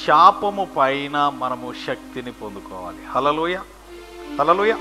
శాపము పైన మనము శక్తిని పొందుకోవాలి హలలోయ హలలోయ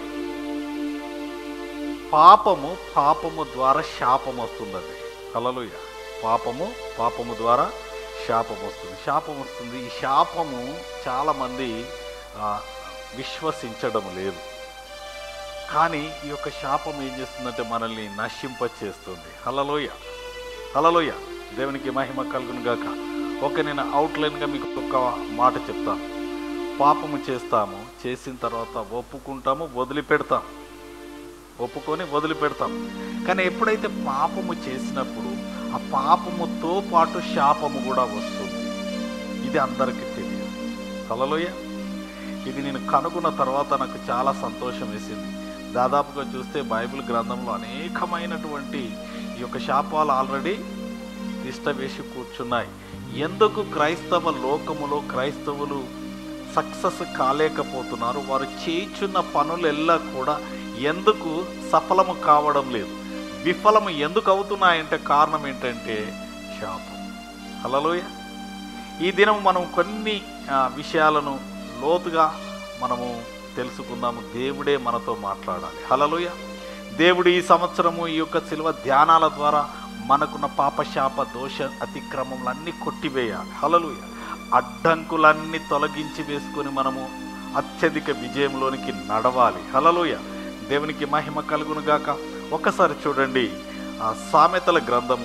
పాపము పాపము ద్వారా శాపం వస్తుందండి హలలోయ పాపము పాపము ద్వారా శాపం వస్తుంది శాపం వస్తుంది ఈ శాపము చాలామంది ఆ, విశ్వసించడం లేదు కానీ ఈ యొక్క శాపం ఏం చేస్తుందంటే మనల్ని నశింపచేస్తుంది హలలోయ హలలోయ దేవునికి మహిమ కలుగును గాక ఓకే నేను అవుట్లైన్గా మీకు ఒక మాట చెప్తాను పాపము చేస్తాము చేసిన తర్వాత ఒప్పుకుంటాము వదిలిపెడతాం ఒప్పుకొని వదిలిపెడతాం కానీ ఎప్పుడైతే పాపము చేసినప్పుడు ఆ పాపముతో పాటు శాపము కూడా వస్తుంది ఇది అందరికీ తెలియదు హలలోయ ఇది నేను కనుగొన్న తర్వాత నాకు చాలా సంతోషం వేసింది దాదాపుగా చూస్తే బైబిల్ గ్రంథంలో అనేకమైనటువంటి ఈ యొక్క శాపాలు ఆల్రెడీ తిష్ట వేసి కూర్చున్నాయి ఎందుకు క్రైస్తవ లోకములో క్రైస్తవులు సక్సెస్ కాలేకపోతున్నారు వారు చేయుచున్న పనులెల్లా కూడా ఎందుకు సఫలము కావడం లేదు విఫలము ఎందుకు అవుతున్నాయంటే కారణం ఏంటంటే శాపం హలలోయ ఈ దినం మనం కొన్ని ఆ, విషయాలను లోతుగా మనము తెలుసుకుందాము దేవుడే మనతో మాట్లాడాలి హలలోయ దేవుడు ఈ సంవత్సరము ఈ యొక్క శిల్వ ధ్యానాల ద్వారా మనకున్న పాపశాప దోష అతిక్రమములన్నీ కొట్టివేయాలి హలలుయ అడ్డంకులన్నీ తొలగించి వేసుకొని మనము అత్యధిక విజయంలోనికి నడవాలి హలలుయ దేవునికి మహిమ కలుగును గాక ఒక్కసారి చూడండి ఆ సామెతల గ్రంథము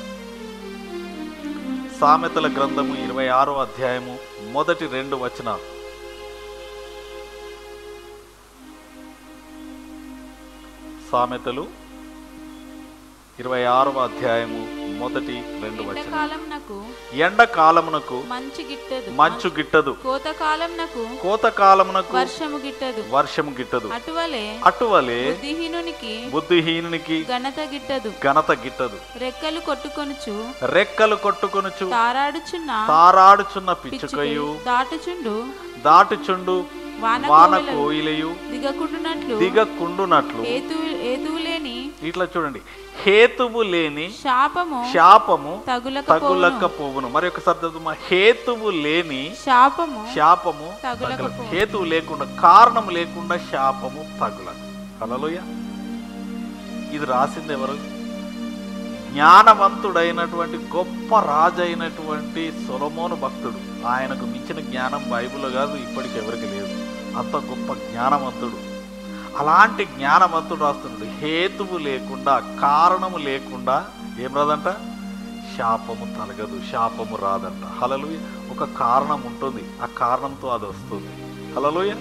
సామెతల గ్రంథము ఇరవై ఆరో అధ్యాయము మొదటి రెండు వచనాలు సామెతలు ఇరవై ఆరవ అధ్యాయము మొదటి రెండు వచనాలు ఎండాకాలం నాకు ఎండకాలమునకు మంచు గిట్టదు మంచు గిట్టదు కోతకాలం నాకు కోతకాలమునకు వర్షము గిట్టదు వర్షము గిట్టదు అటువలే అటువలే బుద్ధిహీనునికి బుద్ధిహీనునికి ఘనత గిట్టదు ఘనత గిట్టదు రెక్కలు కొట్టుకొనుచు రెక్కలు కొట్టుకొనుచు తారాడుచున్న తారాడుచున్న పిచ్చుకయు పిచ్చుకయు దాటుచుండు దాటుచుండు వాన వాన కోవెలలు కోయిలయు దిగకుండునట్లు దిగకుండునట్లు హేతువు హేతువు లేని ఇట్లా చూడండి హేతువు లేని శాపము శాపము తగులకపోవును తగులకపోవును మరి ఒకసారి చదువుమా హేతువు లేని శాపము శాపము తగులకపోవును. తగులకు హేతువు లేకుండా కారణం లేకుండా శాపము తగులకు హలోయ ఇది రాసింది ఎవరు జ్ఞానవంతుడైనటువంటి గొప్ప రాజు అయినటువంటి సొలమోను భక్తుడు ఆయనకు మించిన జ్ఞానం బైబిల్లో కాదు ఇప్పటికి ఎవరికి లేదు అంత గొప్ప జ్ఞానవంతుడు అలాంటి జ్ఞానవంతుడు రాస్తున్నాడు హేతువు లేకుండా కారణము లేకుండా ఏం రాదంట శాపము తలగదు శాపము రాదంట హలలుయ ఒక కారణం ఉంటుంది ఆ కారణంతో అది వస్తుంది హలలుయ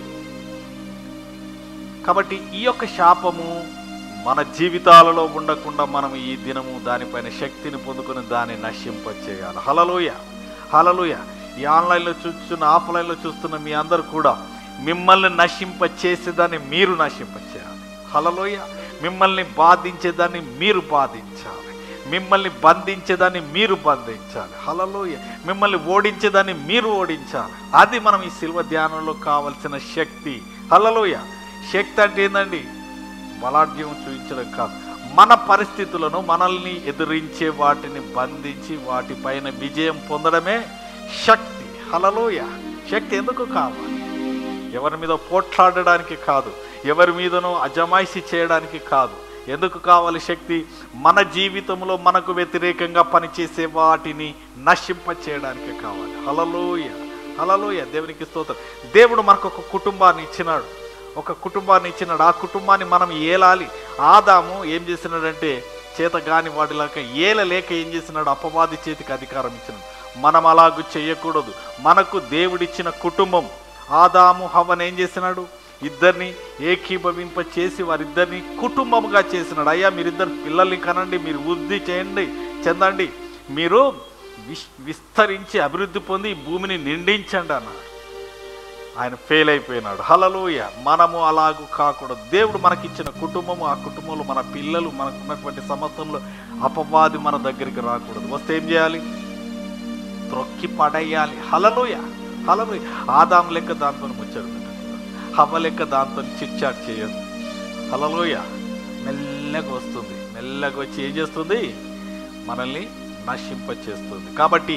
కాబట్టి ఈ యొక్క శాపము మన జీవితాలలో ఉండకుండా మనం ఈ దినము దానిపైన శక్తిని పొందుకొని దాన్ని నశింపచేయాలి హలలోయ హలలోయ ఈ ఆన్లైన్లో చూస్తున్న ఆఫ్లైన్లో చూస్తున్న మీ అందరు కూడా మిమ్మల్ని నశింప చేసేదాన్ని మీరు నశింపచేయాలి హలలోయ మిమ్మల్ని బాధించేదాన్ని మీరు బాధించాలి మిమ్మల్ని బంధించేదాన్ని మీరు బంధించాలి హలలోయ మిమ్మల్ని ఓడించేదాన్ని మీరు ఓడించాలి అది మనం ఈ శిల్వ ధ్యానంలో కావలసిన శక్తి హలలోయ శక్తి అంటే ఏందండి బలాఢ్యం చూపించడం కాదు మన పరిస్థితులను మనల్ని ఎదిరించే వాటిని బంధించి వాటిపైన విజయం పొందడమే శక్తి హలలోయ శక్తి ఎందుకు కావాలి ఎవరి మీద పోట్లాడడానికి కాదు ఎవరి మీదనో అజమాయిషి చేయడానికి కాదు ఎందుకు కావాలి శక్తి మన జీవితంలో మనకు వ్యతిరేకంగా పనిచేసే వాటిని నశింప చేయడానికి కావాలి హలలోయ హలలోయ దేవునికి స్తోత్రం దేవుడు మనకు ఒక కుటుంబాన్ని ఇచ్చినాడు ఒక కుటుంబాన్ని ఇచ్చినాడు ఆ కుటుంబాన్ని మనం ఏలాలి ఆదాము ఏం చేసినాడంటే చేత గాని వాడిలాక ఏలలేక ఏం చేసినాడు అపవాది చేతికి అధికారం ఇచ్చినాడు మనం అలాగూ చేయకూడదు మనకు దేవుడిచ్చిన కుటుంబం ఆదాము హవన్ ఏం చేసినాడు ఇద్దరిని ఏకీభవింప చేసి వారిద్దరిని కుటుంబముగా చేసినాడు అయ్యా మీరిద్దరు పిల్లల్ని కనండి మీరు వృద్ధి చేయండి చెందండి మీరు విస్ విస్తరించి అభివృద్ధి పొంది ఈ భూమిని నిండించండి అన్నాడు ఆయన ఫెయిల్ అయిపోయినాడు హలలోయ మనము అలాగూ కాకూడదు దేవుడు మనకిచ్చిన కుటుంబము ఆ కుటుంబంలో మన పిల్లలు మనకు ఉన్నటువంటి సమస్యల్లో అపవాది మన దగ్గరికి రాకూడదు వస్తే ఏం చేయాలి త్రొక్కి పడేయాలి హలలోయ హలలోయ ఆదాం లెక్క దాంతో ముచ్చడు హవ లెక్క దాంతో చిట్చాట్ చేయదు హలలోయ మెల్లగా వస్తుంది మెల్లగా వచ్చి ఏం చేస్తుంది మనల్ని నశింప చేస్తుంది కాబట్టి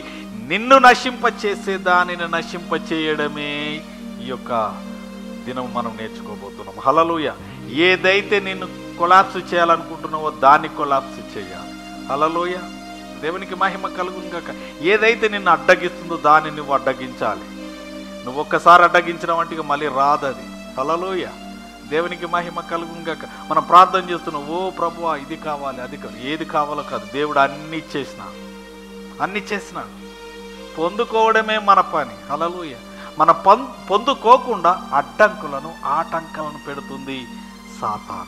నిన్ను నశింపచేసే దానిని నశింపచేయడమే ఈ యొక్క దినం మనం నేర్చుకోబోతున్నాం హలలుయ ఏదైతే నిన్ను కొలాప్స్ చేయాలనుకుంటున్నావో దాన్ని కొలాప్స్ చేయాలి హలలుయ దేవునికి మహిమ కలుగును గాక ఏదైతే నిన్ను అడ్డగిస్తుందో దాన్ని నువ్వు అడ్డగించాలి నువ్వు ఒక్కసారి అడ్డగించిన వంటికి మళ్ళీ రాదు అది హలలోయ దేవునికి మహిమ కలుగును గాక మనం ప్రార్థన చేస్తున్నాం ఓ ప్రభువా ఇది కావాలి అది కావాలి ఏది కావాలో కాదు దేవుడు అన్ని ఇచ్చేసిన అన్ని చేసినాడు పొందుకోవడమే మన పని హలలుయ మన పం పొందుకోకుండా అడ్డంకులను ఆటంకాలను పెడుతుంది సాతాను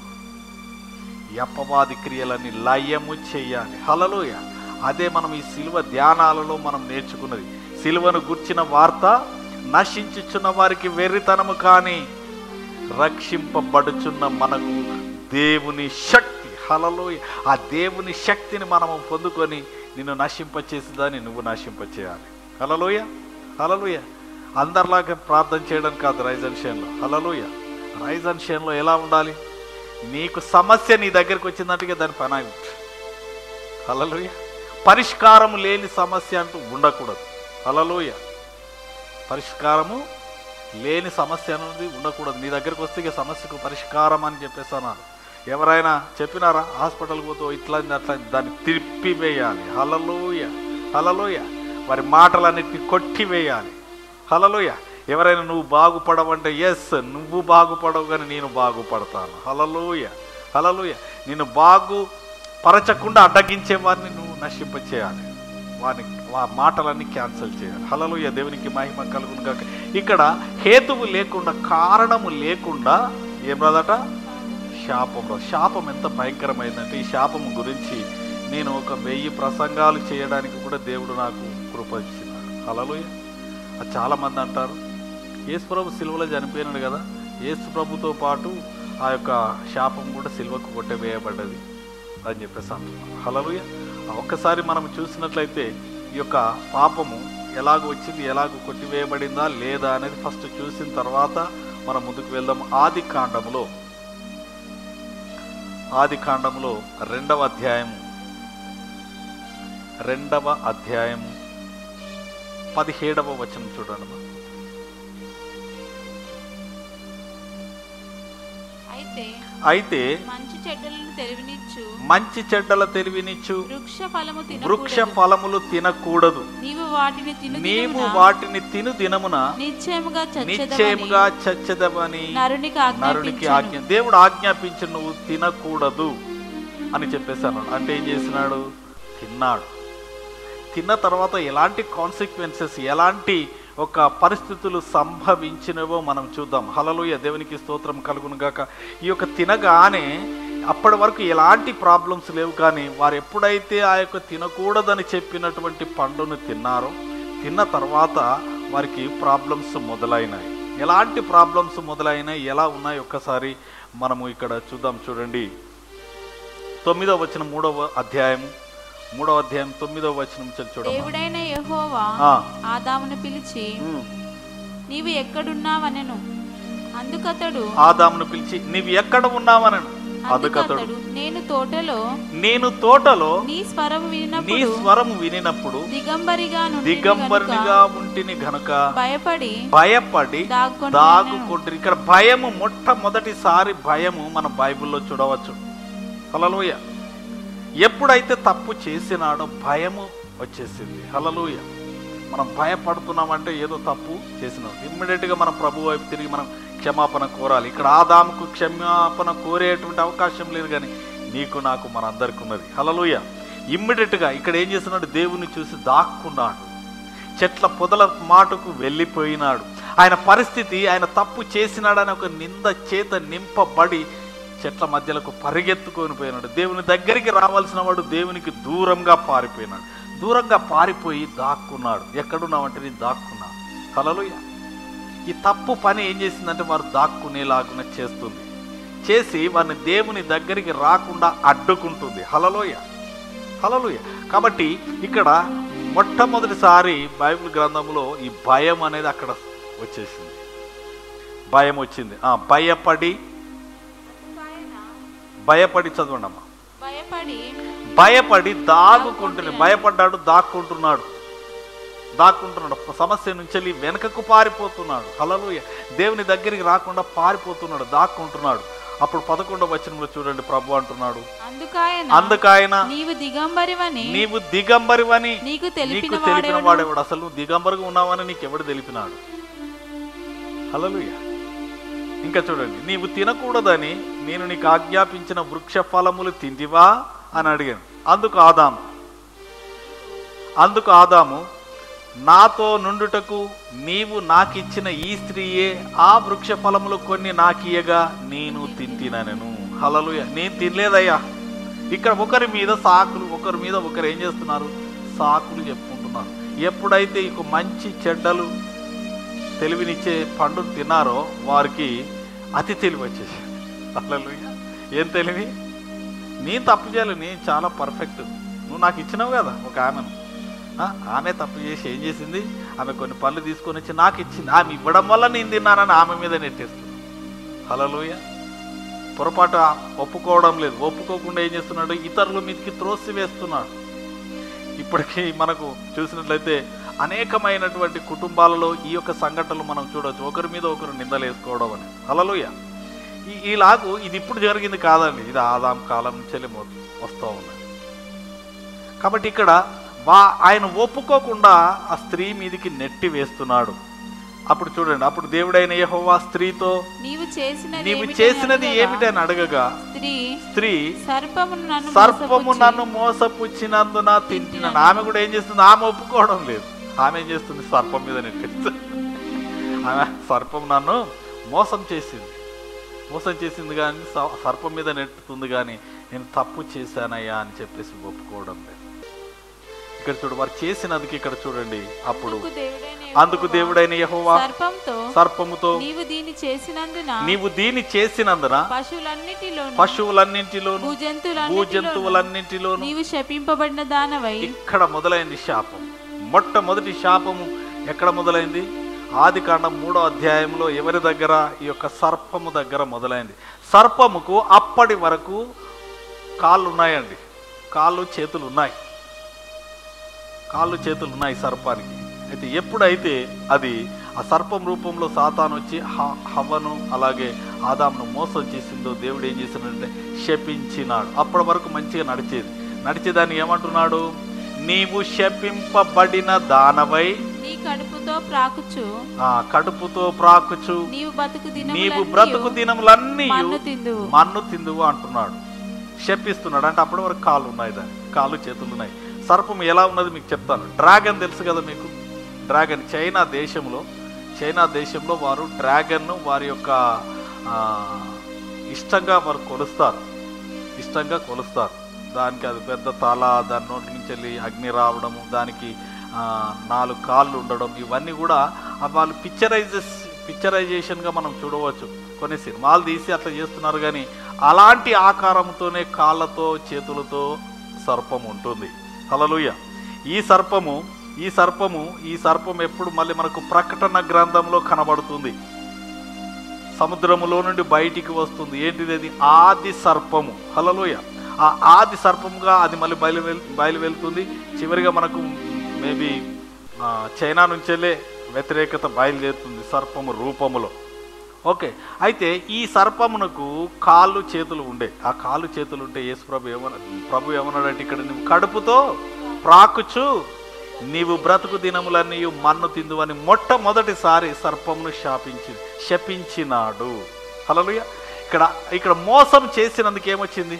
ఈ అపవాది క్రియలని లయము చేయాలి హలలోయ అదే మనం ఈ సిలువ ధ్యానాలలో మనం నేర్చుకున్నది సిలువను గుర్చిన వార్త నశించుచున్న వారికి వెర్రితనము కానీ రక్షింపబడుచున్న మనకు దేవుని శక్తి హలలోయ ఆ దేవుని శక్తిని మనము పొందుకొని నిన్ను నశింపచేసేదాన్ని నువ్వు నశింపచేయాలి హలలోయ హలలోయ అందరిలాగా ప్రార్థన చేయడం కాదు రైజన్ షేన్లో హలలోయ రైజన్ షేన్లో ఎలా ఉండాలి నీకు సమస్య నీ దగ్గరికి వచ్చిందంటే దాని పని ఆగిపోతుంది. హల్లెలూయా పరిష్కారం లేని సమస్య అంటూ ఉండకూడదు హలలోయ పరిష్కారము లేని సమస్య అనేది ఉండకూడదు నీ దగ్గరికి వస్తే ఇక సమస్యకు పరిష్కారం అని చెప్పేసి అన్నారు ఎవరైనా చెప్పినారా హాస్పిటల్కి పోతే ఇట్లా అయింది, అట్లా అయింది, దాన్ని తిప్పివేయాలి హలలోయ హలలోయ వారి మాటలన్నిటిని కొట్టివేయాలి హలలోయ ఎవరైనా నువ్వు బాగుపడవంటే ఎస్ నువ్వు బాగుపడవు కానీ నేను బాగుపడతాను హలలోయ హలలోయ నేను బాగు పరచకుండా అడ్డగించే వారిని నువ్వు నశింపచేయాలి వారిని వా మాటలన్నీ క్యాన్సిల్ చేయాలి హలలోయ దేవునికి మహిమ కలుగును కాక ఇక్కడ హేతువు లేకుండా కారణము లేకుండా ఏం రాదట శాపంలో శాపం ఎంత భయంకరమైందంటే ఈ శాపం గురించి నేను ఒక వెయ్యి ప్రసంగాలు చేయడానికి కూడా దేవుడు నాకు కృప ఇచ్చినాడు హలలోయ అది చాలామంది అంటారు యేసు ప్రభు సిలువలో చనిపోయినాడు కదా యేసు ప్రభుతో పాటు ఆ యొక్క శాపం కూడా సిలువకు కొట్టవేయబడ్డది అని చెప్పేసి అంటున్నాను హలలుయ ఒక్కసారి మనం చూసినట్లయితే ఈ యొక్క పాపము ఎలాగ వచ్చింది ఎలాగ కొట్టివేయబడిందా లేదా అనేది ఫస్ట్ చూసిన తర్వాత మనం ముందుకు వెళ్దాం ఆది కాండములో ఆది కాండములో రెండవ అధ్యాయం రెండవ అధ్యాయం పదిహేడవ వచనం చూడండి అమ్మా. అయితే అయితే మంచి చెడ్డలను తెలివినిచ్చు మంచి చెడ్డల తెలివినిచ్చు వృక్ష ఫలము వృక్ష తినకూడదు ఫలములు తినకూడదు నీవు వాటిని తిను నీవు దినమున వాటిని తిను దినమున నిశ్చయముగా నిశ్చయముగా చచ్చెదవని చచ్చదవని నరునికి నరునికి ఆజ్ఞ ఆజ్ఞాపించను దేవుడు ఆజ్ఞాపించి నువ్వు తినకూడదు అని చెప్పేశాను అంటే ఏం చేసినాడు తిన్నాడు తిన్న తర్వాత ఎలాంటి కాన్సిక్వెన్సెస్ ఎలాంటి ఒక పరిస్థితులు సంభవించినవో మనం చూద్దాం హలలుయ దేవునికి స్తోత్రం కలుగును గాక ఈ యొక్క తినగానే అప్పటి వరకు ఎలాంటి ప్రాబ్లమ్స్ లేవు కానీ వారు ఎప్పుడైతే ఆ యొక్క తినకూడదని చెప్పినటువంటి పండును తిన్నారో తిన్న తర్వాత వారికి ప్రాబ్లమ్స్ మొదలైనాయి ఎలాంటి ప్రాబ్లమ్స్ మొదలైనాయి ఎలా ఉన్నాయి ఒక్కసారి మనము ఇక్కడ చూద్దాం చూడండి తొమ్మిదవ వచనం మూడవ అధ్యాయం మూడవ అధ్యాయం తొమ్మిదవ వచనం చూ- చూడమ్మా దేవుడైన యెహోవా ఆ, ఆదామును పిలిచి ఉమ్. నీవు ఎక్కడున్నావనెను అందుకతడు ఆదామును పిలిచి నీవు ఎక్కడ ఉన్నావనను అందుకతడు అందుకతడు నేను తోటలో నేను తోటలో నీ స్వరం నీ వినినప్పుడు స్వరము వినినప్పుడు దిగంబరిగా నుండి దిగంబరునిగా ఉంటిని గనుక భయపడి భయపడి దాక్కొని దాగుకుంటారు ఇక్కడ భయము మొట్టమొదటిసారి భయము మన బైబిల్లో చూడవచ్చు హలలోయ ఎప్పుడైతే తప్పు చేసినాడో భయము వచ్చేసింది హలలోయ మనం భయపడుతున్నామంటే ఏదో తప్పు చేసినాం ఇమ్మీడియట్గా మనం ప్రభు వైపు తిరిగి మనం క్షమాపణ కోరాలి ఇక్కడ ఆదాముకు క్షమాపణ కోరేటువంటి అవకాశం లేదు కానీ నీకు నాకు మనందరికి ఉన్నది హలలోయ ఇమ్మీడియట్గా ఇక్కడ ఏం చేస్తున్నాడు దేవుని చూసి దాక్కున్నాడు చెట్ల పొదల మాటకు వెళ్ళిపోయినాడు ఆయన పరిస్థితి ఆయన తప్పు చేసినాడని ఒక నింద చేత నింపబడి చెట్ల మధ్యలకు పరిగెత్తుకొని పోయినాడు దేవుని దగ్గరికి రావాల్సిన వాడు దేవునికి దూరంగా పారిపోయినాడు దూరంగా పారిపోయి దాక్కున్నాడు ఎక్కడున్నావంటే నేను దాక్కున్నా హలలుయ ఈ తప్పు పని ఏం చేసిందంటే వారు దాక్కునేలాగున చేస్తుంది చేసి వారిని దేవుని దగ్గరికి రాకుండా అడ్డుకుంటుంది హలలోయ హలలుయ కాబట్టి ఇక్కడ మొట్టమొదటిసారి బైబిల్ గ్రంథంలో ఈ భయం అనేది అక్కడ వచ్చేసింది భయం వచ్చింది ఆ భయపడి భయపడి చదవండి అమ్మా భయపడి భయపడి దాగుకుంటుంది భయపడ్డాడు దాక్కుంటున్నాడు దాక్కుంటున్నాడు సమస్య నుంచి వెళ్ళి వెనకకు పారిపోతున్నాడు హలలుయ దేవుని దగ్గరికి రాకుండా పారిపోతున్నాడు దాక్కుంటున్నాడు అప్పుడు పదకొండవ వచనంలో చూడండి ప్రభు అంటున్నాడు అందుకాయన అందుకాయన నీవు దిగంబరివని నీవు దిగంబరివని నీకు నీకు తెలిపిన తెలిపిన వాడెవడు వాడేవాడు అసలు నువ్వు దిగంబరుగా ఉన్నావని నీకు ఎవడు తెలిపినాడు హలలుయ ఇంకా చూడండి నీవు తినకూడదని నేను నీకు ఆజ్ఞాపించిన వృక్ష ఫలములు తింటివా అని అడిగాను అందుకు ఆదాము అందుకు ఆదాము నాతో నుండుటకు నీవు నాకిచ్చిన ఈ స్త్రీయే ఆ వృక్ష ఫలములు కొన్ని నాకియగా నేను తింటినను హలలుయ నేను తినలేదయ్యా ఇక్కడ ఒకరి మీద సాకులు ఒకరి మీద ఒకరు ఏం చేస్తున్నారు సాకులు చెప్పుకుంటున్నారు ఎప్పుడైతే ఇక మంచి చెడ్డలు తెలివినిచ్చే పండును తిన్నారో వారికి అతి తెలివి వచ్చేసి హల్లెలూయా ఏం తెలివి నేను తప్పు చేయాలి నేను చాలా పర్ఫెక్ట్ నువ్వు నాకు ఇచ్చినావు కదా ఒక ఆమెను ఆ, ఆమె తప్పు చేసి ఏం చేసింది ఆమె కొన్ని పళ్ళు తీసుకొని వచ్చి నాకు ఇచ్చింది ఆమె ఇవ్వడం వల్ల నేను తిన్నానని ఆమె మీద నెట్టేస్తుంది హలలోయ పొరపాటు ఒప్పుకోవడం లేదు ఒప్పుకోకుండా ఏం చేస్తున్నాడు ఇతరుల మీదకి త్రోసి వేస్తున్నాడు ఇప్పటికీ మనకు చూసినట్లయితే అనేకమైనటువంటి కుటుంబాలలో ఈ యొక్క సంఘటనలు మనం చూడవచ్చు ఒకరి మీద ఒకరు నిందలేసుకోవడం అని హలలోయ ఈ ఈలాగు ఇది ఇప్పుడు జరిగింది కాదండి ఇది ఆదాం కాలం నుంచి వస్తూ ఉన్నది కాబట్టి ఇక్కడ వా ఆయన ఒప్పుకోకుండా ఆ స్త్రీ మీదికి నెట్టి వేస్తున్నాడు అప్పుడు చూడండి అప్పుడు దేవుడైన యెహోవా స్త్రీతో నీవు చేసినది నీవు ఏమిటని చేసినది అడగగా, ఏమిటని అడగగా స్త్రీ స్త్రీ సర్పమును నన్ను సర్పము మోసపుచ్చి, నన్ను మోసపుచ్చినందున తింటిన ఆమె కూడా ఏం చేస్తుంది ఆమె ఒప్పుకోవడం లేదు ఆమె ఏం చేస్తుంది సర్పం మీద నెట్టేస్తుంది ఆమె సర్పం నన్ను మోసం చేసింది మోసం చేసింది కానీ స- సర్పం మీద నెట్టుతుంది కానీ నేను తప్పు చేశానయ్యా అని చెప్పేసి ఒప్పుకోవడం లేదు ఇక్కడ చూడు వారు చేసినందుకు ఇక్కడ చూడండి అప్పుడు అందుకు దేవుడైన అందుకు యెహోవా దేవుడైన యెహోవా సర్పంతో సర్పముతో నీవు దీన్ని చేసినందున నీవు దీని చేసినందున పశువులన్నిటిలోను పశువులన్నింటిలోను భూజంతువులన్నిటిలోను భూజంతువులన్నింటిలోను నీవు శపింపబడిన దానవై ఇక్కడ మొదలైంది శాపం మొట్టమొదటి శాపము ఎక్కడ మొదలైంది ఆది కాండం మూడో అధ్యాయంలో ఎవరి దగ్గర ఈ యొక్క సర్పము దగ్గర మొదలైంది సర్పముకు అప్పటి వరకు కాళ్ళు ఉన్నాయండి కాళ్ళు చేతులు ఉన్నాయి కాళ్ళు చేతులు ఉన్నాయి సర్పానికి అయితే ఎప్పుడైతే అది ఆ సర్పం రూపంలో సాతాను వచ్చి హ- హవ్వను అలాగే ఆదామును మోసం చేసిందో దేవుడు ఏం చేసినాడంటే శపించినాడు అప్పటి వరకు మంచిగా నడిచేది నడిచేదాన్ని ఏమంటున్నాడు నీవు శపింపబడిన దానవై నీ కడుపుతో ప్రాకుచు ఆ కడుపుతో ప్రాకుచు నీవు బతుకు నీవు బ్రతుకు దినములన్నీ మన్ను తిందువు మన్ను తిందువు అంటున్నాడు శపిస్తున్నాడు అంటే అప్పటి వరకు కాళ్ళు ఉన్నాయి దాని కాళ్ళు చేతులు ఉన్నాయి సర్పం ఎలా ఉన్నది మీకు చెప్తాను డ్రాగన్ తెలుసు కదా మీకు డ్రాగన్ చైనా దేశంలో చైనా దేశంలో వారు డ్రాగన్ను వారి యొక్క ఆ, ఇష్టంగా వారు కొలుస్తారు ఇష్టంగా కొలుస్తారు దానికి అది పెద్ద తల దాని నోటి నుంచి వెళ్ళి అగ్ని రావడము దానికి ఆ, నాలుగు కాళ్ళు ఉండడం ఇవన్నీ కూడా ఆ వాళ్ళు పిక్చరైజెస్ పిక్చరైజేషన్గా మనం చూడవచ్చు కొన్ని సినిమాలు తీసి అట్లా చేస్తున్నారు కానీ అలాంటి ఆకారంతోనే కాళ్ళతో చేతులతో సర్పం ఉంటుంది హలలుయ ఈ సర్పము ఈ సర్పము ఈ సర్పం ఎప్పుడు మళ్ళీ మనకు ప్రకటన గ్రంథంలో కనబడుతుంది సముద్రములో నుండి బయటికి వస్తుంది ఏంటిది అది ఆది సర్పము హలలోయ ఆ ఆది సర్పముగా అది మళ్ళీ బయలు బయలు వెళ్తుంది చివరిగా మనకు మేబీ చైనా నుంచెల్లే వ్యతిరేకత బయలుదేరుతుంది సర్పము రూపములో ఓకే అయితే ఈ సర్పమునకు కాళ్ళు చేతులు ఉండే ఆ కాళ్ళు చేతులు ఉంటే యేసు ప్రభు ఏమన్నా ప్రభు ఏమన్నాడంటే ఇక్కడ నువ్వు కడుపుతో ప్రాకుచు నీవు బ్రతుకు దినములన్నీ మన్ను తిందువని మొట్టమొదటిసారి సర్పమును శాపించి శపించినాడు హల్లెలూయా ఇక్కడ ఇక్కడ మోసం చేసినందుకు ఏమొచ్చింది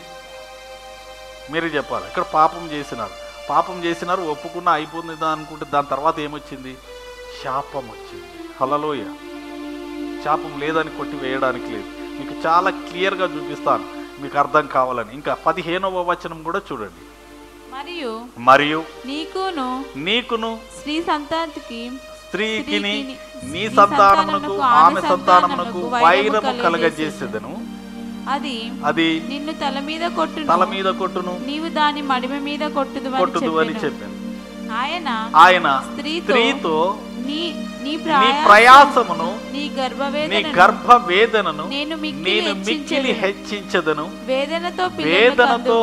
మీరు చెప్పాలి ఇక్కడ పాపం చేసినారు పాపం చేసినారు ఒప్పుకున్న అయిపోతుంది అనుకుంటే దాని తర్వాత ఏమొచ్చింది శాపం వచ్చింది హలలోయ శాపం లేదని కొట్టి వేయడానికి లేదు మీకు చాలా క్లియర్గా చూపిస్తాను మీకు అర్థం కావాలని ఇంకా పదిహేనవ వచనం కూడా చూడండి మరియు మరియు నీకును నీకును స్త్రీ సంతాతికి స్త్రీకి నీ నీ సంతానమునకు సంతానమునకు, ఆమె ఆమె సంతానమునకు సంతానమునకు వైరము వైరము కలగజేసేదను అది అది నిన్ను తల మీద కొట్టును తల మీద కొట్టును నీవు దాని మడిమ మీద కొట్టుదు కొట్టుదు అని అని చెప్పాను ఆయన ఆయన స్త్రీతో స్త్రీతో నీ నీ నీ ప్రయాస ప్రయాసమును నీ నీ గర్భవేదన గర్భ వేదనను నేను మిక్కిలి నేను మిక్కిలి హెచ్చించెదను. హెచ్చించదను వేదనతో వేదనతో పిల్లలను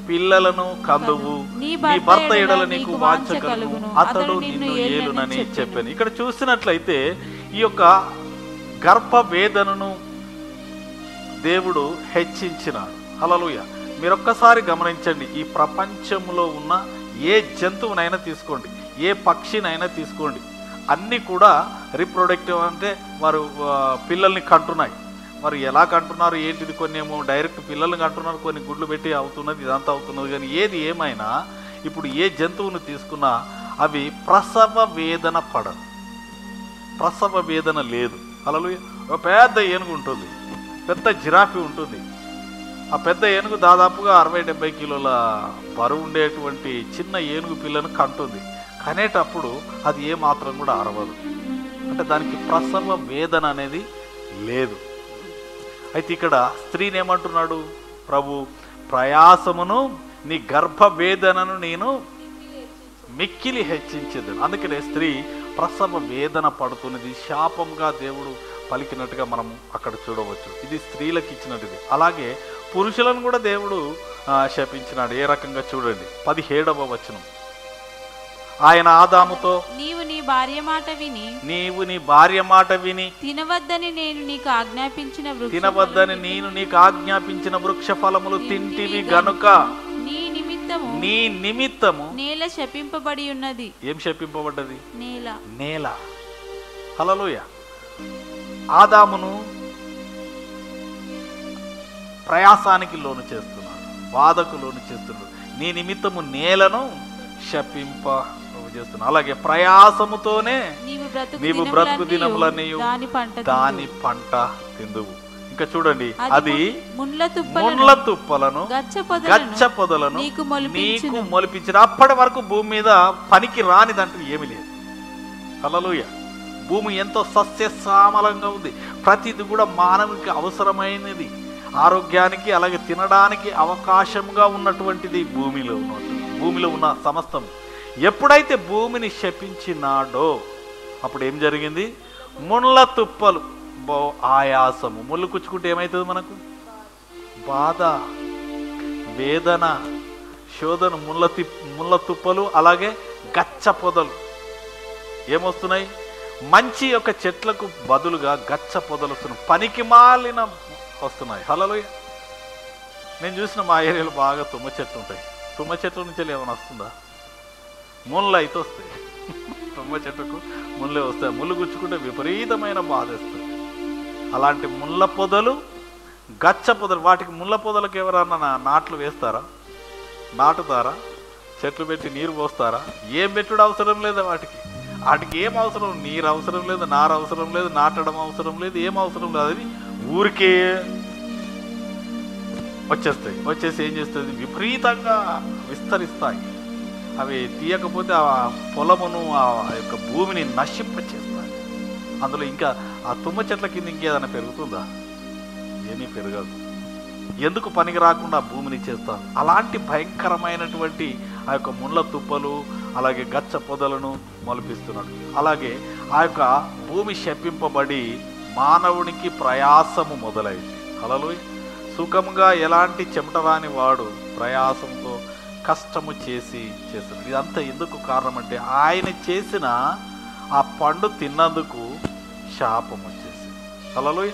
పిల్లలను కందువు నీ నీ భర్త భర్త ఎడల ఎడల నీకు నీకు వాంఛ వాంఛ కలుగును కలుగును. అతడు అతడు నిన్ను నిన్ను ఏలునని ఏలునని చెప్పాను ఇక్కడ చూసినట్లయితే ఈ యొక్క గర్భ వేదనను దేవుడు హెచ్చించినాడు హలలుయ మీరు ఒక్కసారి గమనించండి ఈ ప్రపంచంలో ఉన్న ఏ జంతువునైనా తీసుకోండి ఏ పక్షినైనా తీసుకోండి అన్నీ కూడా రీప్రొడక్టివ్ అంటే వారు ఆ, పిల్లల్ని కంటున్నాయి మరి ఎలా కంటున్నారు ఏంటిది కొన్ని ఏమో డైరెక్ట్ పిల్లల్ని కంటున్నారు కొన్ని గుడ్లు పెట్టి అవుతున్నది ఇదంతా అవుతున్నది కానీ ఏది ఏమైనా ఇప్పుడు ఏ జంతువును తీసుకున్నా అవి ప్రసవ వేదన పడదు ప్రసవ వేదన లేదు అలలు ఒక పెద్ద ఏనుగు ఉంటుంది పెద్ద జిరాఫీ ఉంటుంది ఆ పెద్ద ఏనుగు దాదాపుగా అరవై డెబ్బై కిలోల బరువు ఉండేటువంటి చిన్న ఏనుగు పిల్లను కంటుంది కనేటప్పుడు అది ఏ మాత్రం కూడా అరవదు అంటే దానికి ప్రసవ వేదన అనేది లేదు అయితే ఇక్కడ స్త్రీని ఏమంటున్నాడు ప్రభు ప్రయాసమును నీ గర్భ వేదనను నేను మిక్కిలి హెచ్చించేది అందుకనే స్త్రీ ప్రసవ వేదన పడుతున్నది శాపంగా దేవుడు పలికినట్టుగా మనం అక్కడ చూడవచ్చు ఇది స్త్రీలకు ఇచ్చినట్టుది అలాగే పురుషులను కూడా దేవుడు ఆ, శపించినాడు ఏ రకంగా చూడండి పదిహేడవ వచనం ఆయన ఆదాముతో నీవు నీ భార్య మాట విని నీవు నీ భార్య మాట విని తినవద్దని నేను నీకు ఆజ్ఞాపించిన వృక్ష తినవద్దని నేను నీకు ఆజ్ఞాపించిన వృక్ష ఫలములు తింటివి గనుక నీ నిమిత్తము నీ నిమిత్తము నేల శపింపబడి ఉన్నది ఏం శపింపబడ్డది నేల నేల హలలోయ ఆదామును ప్రయాసానికి లోను చేస్తున్నాడు బాధకు లోను చేస్తున్నాడు నీ నిమిత్తము నేలను శపింప చేస్తున్నాడు అలాగే ప్రయాసముతోనే నీవు బ్రతుకు నీవు బ్రతుకు దినములన్నీయు దినములన్నీయు దాని పంట దాని పంట తిందువు ఇంకా చూడండి తిందువు. అది ముండ్ల తుప్పలను ముండ్ల తుప్పలను గచ్చ గచ్చ పొదలను నీకు నీకు మొలిపించును మొలిపించిన అప్పటి వరకు భూమి మీద పనికి రానిదంటూ ఏమీ లేదు హల్లెలూయా భూమి ఎంతో సస్యశ్యామలంగా ఉంది ప్రతిది కూడా మానవునికి అవసరమైనది ఆరోగ్యానికి అలాగే తినడానికి అవకాశంగా ఉన్నటువంటిది భూమిలో ఉన్నట్టు భూమిలో ఉన్న సమస్తం ఎప్పుడైతే భూమిని శపించినాడో అప్పుడు ఏం జరిగింది ముళ్ళ తుప్పలు బో ఆయాసము ముళ్ళు కుచ్చుకుంటే ఏమవుతుంది మనకు బాధ వేదన శోధన ముళ్ళ తి ముళ్ళ తుప్పలు అలాగే గచ్చ పొదలు ఏమొస్తున్నాయి మంచి యొక్క చెట్లకు బదులుగా గచ్చ పొదలు వస్తున్నాయి పనికి మాలిన వస్తున్నాయి హలో నేను చూసిన మా ఏరియాలో బాగా తుమ్మ చెట్లు ఉంటాయి తుమ్మ చెట్ల నుంచి ఏమైనా వస్తుందా ముళ్ళు అయితే వస్తాయి తుమ్మ చెట్టుకు ముళ్ళే వస్తాయి ముళ్ళు గుచ్చుకుంటే విపరీతమైన బాధ వేస్తుంది అలాంటి ముళ్ళ పొదలు గచ్చ పొదలు వాటికి ముళ్ళ పొదలకు ఎవరన్నా నా- నాట్లు వేస్తారా నాటుతారా చెట్లు పెట్టి నీరు పోస్తారా ఏం పెట్టుడు అవసరం లేదు వాటికి వాటికి ఏం అవసరం నీరు అవసరం లేదు నారు అవసరం లేదు నాటడం అవసరం లేదు ఏం అవసరం లేదు అది ఊరికే వచ్చేస్తాయి వచ్చేసి ఏం చేస్తుంది విపరీతంగా విస్తరిస్తాయి అవి తీయకపోతే ఆ పొలమును ఆ యొక్క భూమిని నశింపచేస్తాయి అందులో ఇంకా ఆ తుమ్మ చెట్ల కింద ఇంకేదైనా పెరుగుతుందా ఏమీ పెరగదు ఎందుకు పనికి రాకుండా భూమిని చేస్తారు అలాంటి భయంకరమైనటువంటి ఆ యొక్క ముళ్ళ తుప్పలు అలాగే గచ్చ పొదలను మొలిపిస్తున్నాడు అలాగే ఆ యొక్క భూమి శపింపబడి మానవునికి ప్రయాసము మొదలైంది అలలు సుఖంగా ఎలాంటి చెమట రాని వాడు ప్రయాసంతో కష్టము చేసి చేస్తున్నాడు ఇదంతా ఎందుకు కారణం అంటే ఆయన చేసిన ఆ పండు తిన్నందుకు శాపం వచ్చేసింది అలలోయ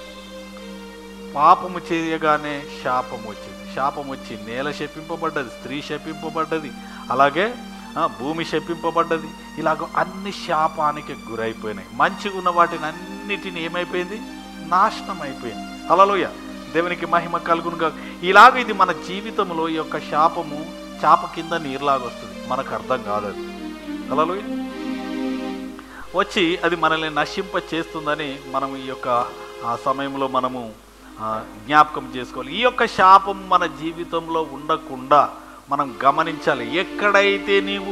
పాపము చేయగానే శాపం వచ్చింది శాపం వచ్చి నేల శపింపబడ్డది స్త్రీ శపింపబడ్డది అలాగే ఆ, భూమి శపింపబడ్డది ఇలాగ అన్ని శాపానికి గురైపోయినాయి మంచిగా ఉన్న వాటిని అన్నిటిని ఏమైపోయింది నాశనం అయిపోయింది అలలోయ దేవునికి మహిమ కలుగునుగా ఇలాగ ఇది మన జీవితంలో ఈ యొక్క శాపము చాప కింద నీరులాగా వస్తుంది మనకు అర్థం కాదు అది అలలోయ వచ్చి అది మనల్ని నశింప చేస్తుందని మనం ఈ యొక్క ఆ సమయంలో మనము ఆ, జ్ఞాపకం చేసుకోవాలి ఈ యొక్క శాపం మన జీవితంలో ఉండకుండా మనం గమనించాలి ఎక్కడైతే నీవు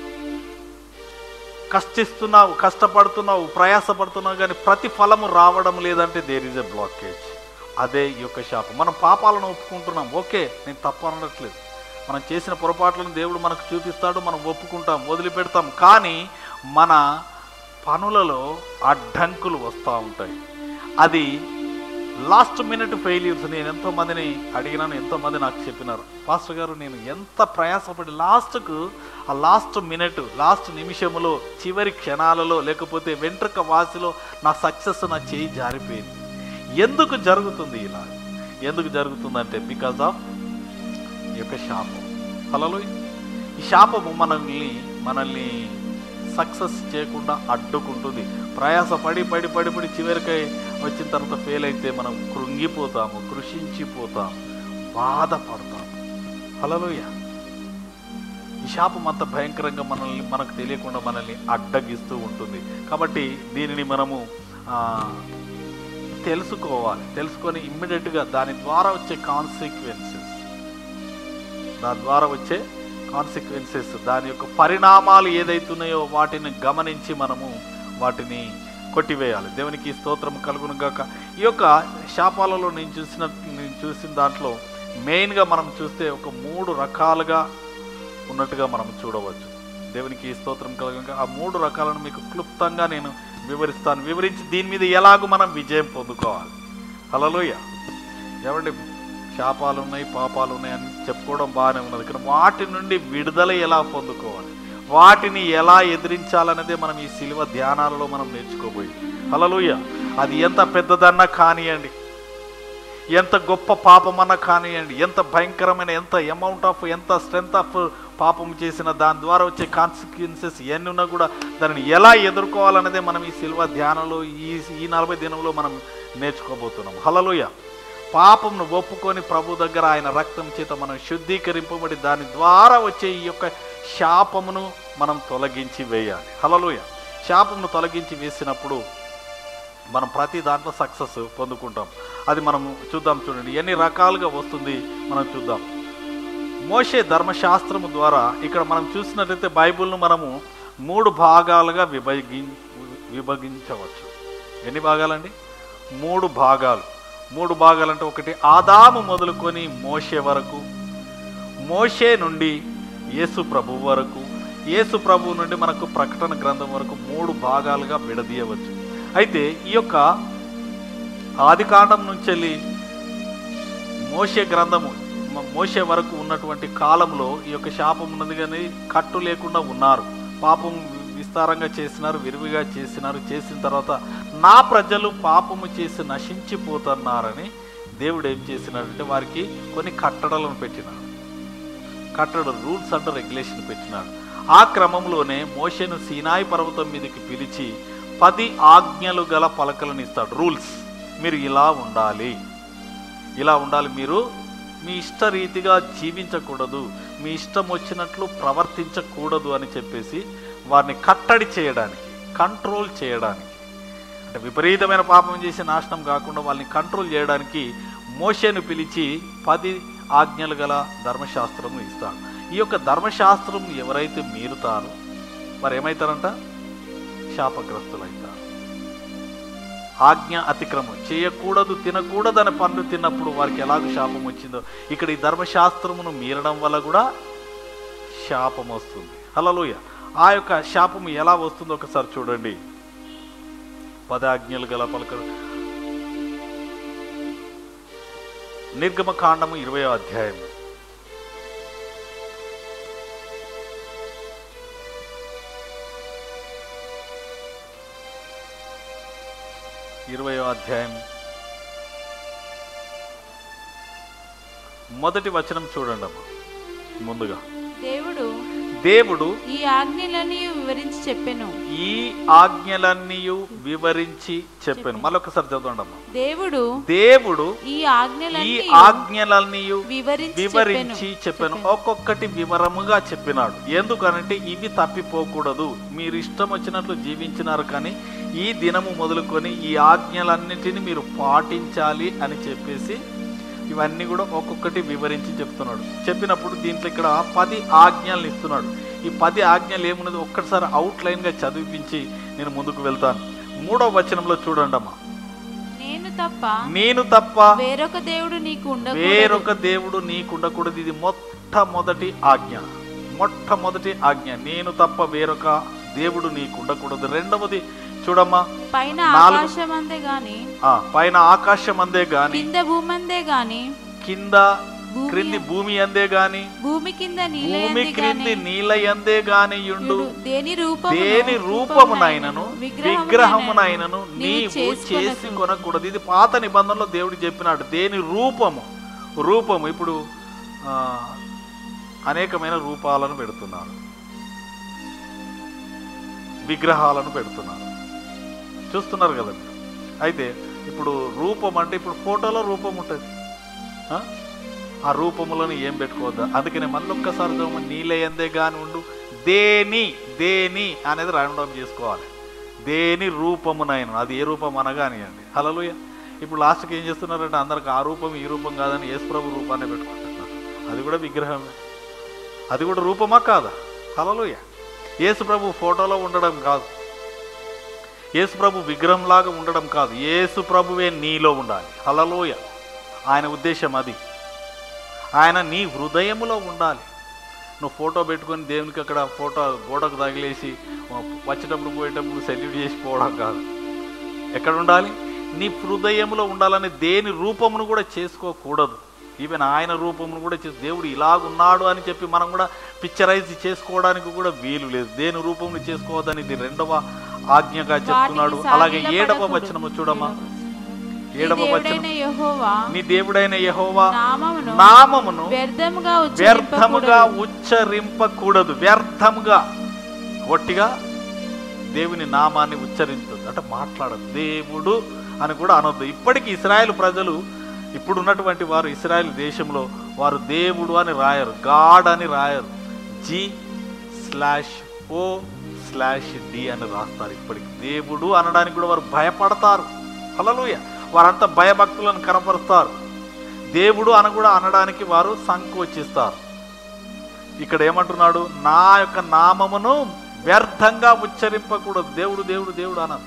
కష్టిస్తున్నావు కష్టపడుతున్నావు ప్రయాసపడుతున్నావు కానీ ప్రతిఫలము రావడం లేదంటే దేర్ ఈజ్ ఎ బ్లాకేజ్ అదే ఈ యొక్క శాపం మనం పాపాలను ఒప్పుకుంటున్నాం ఓకే నేను తప్పు అనట్లేదు మనం చేసిన పొరపాట్లను దేవుడు మనకు చూపిస్తాడు మనం ఒప్పుకుంటాం వదిలిపెడతాం కానీ మన పనులలో అడ్డంకులు వస్తూ ఉంటాయి అది లాస్ట్ మినిట్ ఫెయిల్యూర్స్ నేను ఎంతో మందిని అడిగినాను ఎంతో మంది నాకు చెప్పినారు పాస్టర్ గారు నేను ఎంత ప్రయాసపడి లాస్ట్కు ఆ లాస్ట్ మినిట్ లాస్ట్ నిమిషంలో చివరి క్షణాలలో లేకపోతే వెంట్రుక వాసిలో నా సక్సెస్ నా చేయి జారిపోయింది ఎందుకు జరుగుతుంది ఇలా ఎందుకు జరుగుతుందంటే బికాజ్ ఆఫ్ ఈ యొక్క శాపం ఫలలో ఈ శాపము మనల్ని మనల్ని సక్సెస్ చేయకుండా అడ్డుకుంటుంది ప్రయాస పడి పడి పడి పడి చివరికి వచ్చిన తర్వాత ఫెయిల్ అయితే మనం కృంగిపోతాము కృషించిపోతాము బాధపడతాము హలలోయ ఈ శాపం అంత భయంకరంగా మనల్ని మనకు తెలియకుండా మనల్ని అడ్డగిస్తూ ఉంటుంది కాబట్టి దీనిని మనము ఆ, తెలుసుకోవాలి తెలుసుకొని ఇమ్మీడియట్గా దాని ద్వారా వచ్చే కాన్సిక్వెన్సెస్ దాని ద్వారా వచ్చే కాన్సిక్వెన్సెస్ దాని యొక్క పరిణామాలు ఏదైతున్నాయో వాటిని గమనించి మనము వాటిని కొట్టివేయాలి దేవునికి స్తోత్రం కలుగును గాక ఈ యొక్క శాపాలలో నేను చూసిన నేను చూసిన దాంట్లో మెయిన్గా మనం చూస్తే ఒక మూడు రకాలుగా ఉన్నట్టుగా మనం చూడవచ్చు దేవునికి స్తోత్రం కలుగును ఆ మూడు రకాలను మీకు క్లుప్తంగా నేను వివరిస్తాను వివరించి దీని మీద ఎలాగో మనం విజయం పొందుకోవాలి హలోయ ఏమండి శాపాలు ఉన్నాయి పాపాలు ఉన్నాయి అని చెప్పుకోవడం బాగానే ఉన్నది కానీ వాటి నుండి విడుదల ఎలా పొందుకోవాలి వాటిని ఎలా ఎదిరించాలనేదే మనం ఈ శిలువ ధ్యానాలలో మనం నేర్చుకోబోయి హలలుయ అది ఎంత పెద్దదన్నా కానియండి ఎంత గొప్ప పాపమన్నా కానివ్వండి ఎంత భయంకరమైన ఎంత అమౌంట్ ఆఫ్ ఎంత స్ట్రెంత్ ఆఫ్ పాపం చేసిన దాని ద్వారా వచ్చే కాన్సిక్వెన్సెస్ ఎన్ని ఉన్నా కూడా దానిని ఎలా ఎదుర్కోవాలనేదే మనం ఈ శిల్వ ధ్యానంలో ఈ ఈ నలభై దినంలో మనం నేర్చుకోబోతున్నాం హలలుయ పాపంను ఒప్పుకొని ప్రభు దగ్గర ఆయన రక్తం చేత మనం శుద్ధీకరింపబడి దాని ద్వారా వచ్చే ఈ యొక్క శాపమును మనం తొలగించి వేయాలి హలలుయ శాపమును తొలగించి వేసినప్పుడు మనం ప్రతి దాంట్లో సక్సెస్ పొందుకుంటాం అది మనం చూద్దాం చూడండి ఎన్ని రకాలుగా వస్తుంది మనం చూద్దాం మోషే ధర్మశాస్త్రము ద్వారా ఇక్కడ మనం చూసినట్లయితే బైబిల్ను మనము మూడు భాగాలుగా విభగి విభజించవచ్చు ఎన్ని భాగాలండి మూడు భాగాలు మూడు భాగాలంటే ఒకటి ఆదాము మొదలుకొని మోషే వరకు మోషే నుండి యేసు ప్రభు వరకు యేసు ప్రభు నుండి మనకు ప్రకటన గ్రంథం వరకు మూడు భాగాలుగా విడదీయవచ్చు అయితే ఈ యొక్క ఆదికాండం నుంచి వెళ్ళి మోషే గ్రంథము మ- మోషే వరకు ఉన్నటువంటి కాలంలో ఈ యొక్క శాపం ఉన్నది కానీ కట్టు లేకుండా ఉన్నారు పాపం విస్తారంగా చేసినారు విరివిగా చేసినారు చేసిన తర్వాత నా ప్రజలు పాపము చేసి నశించిపోతున్నారని దేవుడు ఏం చేసినాడంటే వారికి కొన్ని కట్టడలను పెట్టినాడు కట్టడ రూల్స్ అండ్ రెగ్యులేషన్ పెట్టినాడు ఆ క్రమంలోనే మోషేను సీనాయి పర్వతం మీదకి పిలిచి పది ఆజ్ఞలు గల పలకలను ఇస్తాడు రూల్స్ మీరు ఇలా ఉండాలి ఇలా ఉండాలి మీరు మీ ఇష్ట రీతిగా జీవించకూడదు మీ ఇష్టం వచ్చినట్లు ప్రవర్తించకూడదు అని చెప్పేసి వారిని కట్టడి చేయడానికి కంట్రోల్ చేయడానికి అంటే విపరీతమైన పాపం చేసి నాశనం కాకుండా వాళ్ళని కంట్రోల్ చేయడానికి మోషేను పిలిచి పది ఆజ్ఞలు గల ధర్మశాస్త్రము ఇస్తాడు ఈ యొక్క ధర్మశాస్త్రం ఎవరైతే మీరుతారో వారు ఏమవుతారంట శాపగ్రస్తులవుతారు ఆజ్ఞ అతిక్రమం చేయకూడదు తినకూడదని పండు తిన్నప్పుడు వారికి ఎలాగ శాపం వచ్చిందో ఇక్కడ ఈ ధర్మశాస్త్రమును మీరడం వల్ల కూడా శాపం వస్తుంది హలలుయ ఆ యొక్క శాపము ఎలా వస్తుందో ఒకసారి చూడండి పదాజ్ఞలు గల పలక నిర్గమ కాండము ఇరవై అధ్యాయం ఇరవయో అధ్యాయం మొదటి వచనం చూడండి అమ్మా ముందుగా దేవుడు దేవుడు ఈ ఆజ్ఞలని వివరించి చెప్పెను ఈ ఆజ్ఞలన్నీ వివరించి చెప్పాను మళ్ళొకసారి చదవండి అమ్మా దేవుడు దేవుడు ఈ ఈ ఆజ్ఞలన్నీ ఆజ్ఞలన్నీ వివరించి వివరించి చెప్పెను. చెప్పాను చెప్పెను. ఒక్కొక్కటి వివరముగా చెప్పినాడు ఎందుకనంటే ఇవి తప్పిపోకూడదు మీరు ఇష్టం వచ్చినట్లు జీవించినారు కానీ ఈ దినము మొదలుకొని ఈ ఆజ్ఞలన్నిటిని మీరు పాటించాలి అని చెప్పేసి ఇవన్నీ కూడా ఒక్కొక్కటి వివరించి చెప్తున్నాడు చెప్పినప్పుడు దీంట్లో ఇక్కడ పది ఆజ్ఞలు ఇస్తున్నాడు ఈ పది ఆజ్ఞలు ఏమున్నది ఒక్కసారి అవుట్లైన్గా చదివించి నేను ముందుకు వెళ్తాను మూడవ వచనంలో చూడండి అమ్మా నేను తప్ప నేను తప్ప వేరొక దేవుడు నీకు ఉండకూడదు వేరొక దేవుడు నీకుండకూడదు ఇది మొట్టమొదటి ఆజ్ఞ మొట్టమొదటి ఆజ్ఞ నేను తప్ప వేరొక దేవుడు నీకుండకూడదు రెండవది చూడమ్మా పైన నాలుగు- ఆకాశం అందే గాని ఆ, పైన ఆకాశం అందే గాని కింద భూమి అందే గాని కింద భూమి క్రింది భూమి అందే గాని భూమి కింద నీళ్ళ భూమి అందే క్రింది గాని నీళ్ళ అందే గాని యుండు యుడు దేని రూపమును దేని రూపమునైనను విగ్రహమునైనను నీవు చేసి చేసుకొనకు. కొనకూడదు ఇది పాత నిబంధనలో దేవుడు చెప్పినాడు దేని రూపము రూపము ఇప్పుడు ఆ, అనేకమైన రూపాలను పెడుతున్నారు విగ్రహాలను పెడుతున్నారు చూస్తున్నారు కదా మీరు అయితే ఇప్పుడు రూపం అంటే ఇప్పుడు ఫోటోలో రూపం ఉంటుంది ఆ? ఆ రూపములను ఏం పెట్టుకోవద్దు అందుకనే మళ్ళీ ఒక్కసారి చదవమ నీలయందే కాని ఉండు దేని దేని అనేది రౌండప్ చేసుకోవాలి దేని రూపమునైన అది ఏ రూపం అనగానియండి హలలుయ ఇప్పుడు లాస్ట్కి ఏం చేస్తున్నారంటే అందరికి ఆ రూపం ఈ రూపం కాదని యేసుప్రభు రూపాన్ని పెట్టుకుంటున్నారు అది కూడా విగ్రహమే అది కూడా రూపమా కాదా హలలుయ యేసుప్రభు ఫోటోలో ఉండడం కాదు యేసుప్రభు విగ్రహంలాగా ఉండడం కాదు యేసుప్రభువే నీలో ఉండాలి హలలోయ ఆయన ఉద్దేశం అది ఆయన నీ హృదయములో ఉండాలి నువ్వు ఫోటో పెట్టుకొని దేవునికి అక్కడ ఫోటో గోడకు తగిలేసి వచ్చేటప్పుడు పోయేటప్పుడు సెల్యూట్ చేసి పోవడం కాదు ఎక్కడ ఉండాలి నీ హృదయములో ఉండాలని దేని రూపమును కూడా చేసుకోకూడదు ఈవెన్ ఆయన రూపమును కూడా చేసి దేవుడు ఇలాగున్నాడు అని చెప్పి మనం కూడా పిక్చరైజ్ చేసుకోవడానికి కూడా వీలు లేదు దేని రూపమును చేసుకోవద్దని ఇది రెండవ ఆజ్ఞగా చెప్తున్నాడు వాటికి అలాగే సాగిలపడకూడదు. ఏడవ వచనము చూడమ్మా నీ ఏడవ వచనం దేవుడైన యెహోవా నీ దేవుడైన యెహోవా నామమును నామమును వ్యర్థముగా వ్యర్థముగా ఉచ్చరింపకూడదు. ఉచ్చరింపకూడదు వ్యర్థముగా ఒట్టిగా దేవుని నామాన్ని ఉచ్చరించదు అంటే మాట్లాడదు దేవుడు అని కూడా అనొద్దు ఇప్పటికీ ఇస్రాయేల్ ప్రజలు ఇప్పుడు ఉన్నటువంటి వారు ఇస్రాయేల్ దేశంలో వారు దేవుడు అని రాయరు గాడ్ అని రాయరు G slash O slash D అని రాస్తారు ఇప్పటికి దేవుడు అనడానికి కూడా వారు భయపడతారు హల్లెలూయా వారంతా భయభక్తులను కనపరుస్తారు దేవుడు అని కూడా అనడానికి వారు సంకోచిస్తారు ఇక్కడ ఏమంటున్నాడు నా యొక్క నామమును వ్యర్థంగా ఉచ్చరింపకూడదు దేవుడు దేవుడు దేవుడు అనదు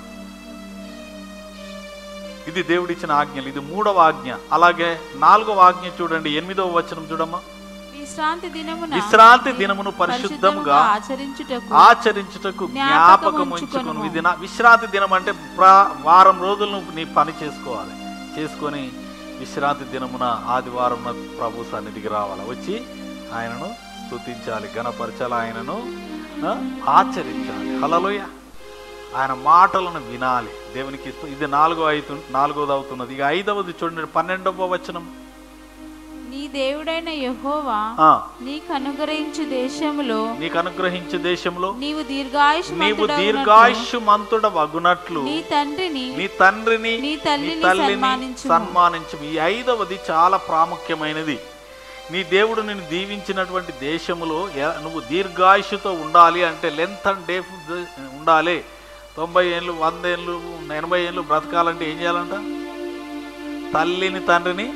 ఇది దేవుడిచ్చిన ఆజ్ఞలు ఇది మూడవ ఆజ్ఞ అలాగే నాలుగవ ఆజ్ఞ చూడండి ఎనిమిదవ వచనం చూడమ్మా విశ్రాంతి దినమున విశ్రాంతి దినమును పరిశుద్ధముగా ఆచరించుటకు ఆచరించుటకు జ్ఞాపకం జ్ఞాపకం ఉంచుకొనుము. ఉంచుకును ఇది నా విశ్రాంతి దినం అంటే ప్రా- వారం రోజులు నువ్వు నీ పని చేసుకోవాలి చేసుకొని విశ్రాంతి దినమున ఆదివారం ప్రభు సన్నిధికి రావాలి వచ్చి ఆయనను స్తుతించాలి గణపరచాలి ఆయనను ఆ, ఆచరించాలి హలలోయ ఆయన మాటలను వినాలి దేవునికి ఇస్తూ ఇది నాలుగో అయితు నాలుగోది అవుతున్నది ఇక ఐదవది చూడండి పన్నెండవ వచనం నీ దేవుడైన యెహోవా ఆ, నీకు అనుగ్రహించు దేశములో నీకు అనుగ్రహించే దేశంలో నీవు దీర్ఘాయుష్ నీవు దీర్ఘాయుష్యు మంతుడ వగునట్లు నీ తండ్రిని నీ తండ్రిని నీ నీ తల్లిని తల్లిని సన్మానించుము. సన్మానించు ఈ ఐదవది చాలా ప్రాముఖ్యమైనది నీ దేవుడు నిన్ను దీవించినటువంటి దేశములో ఎ- నువ్వు దీర్ఘాయుషుతో ఉండాలి అంటే లెంత్ అండ్ డే ఉండాలి తొంభై ఏళ్ళు వంద ఏళ్ళు ఎనభై ఏళ్ళు బ్రతకాలంటే ఏం చేయాలంట తల్లిని తండ్రిని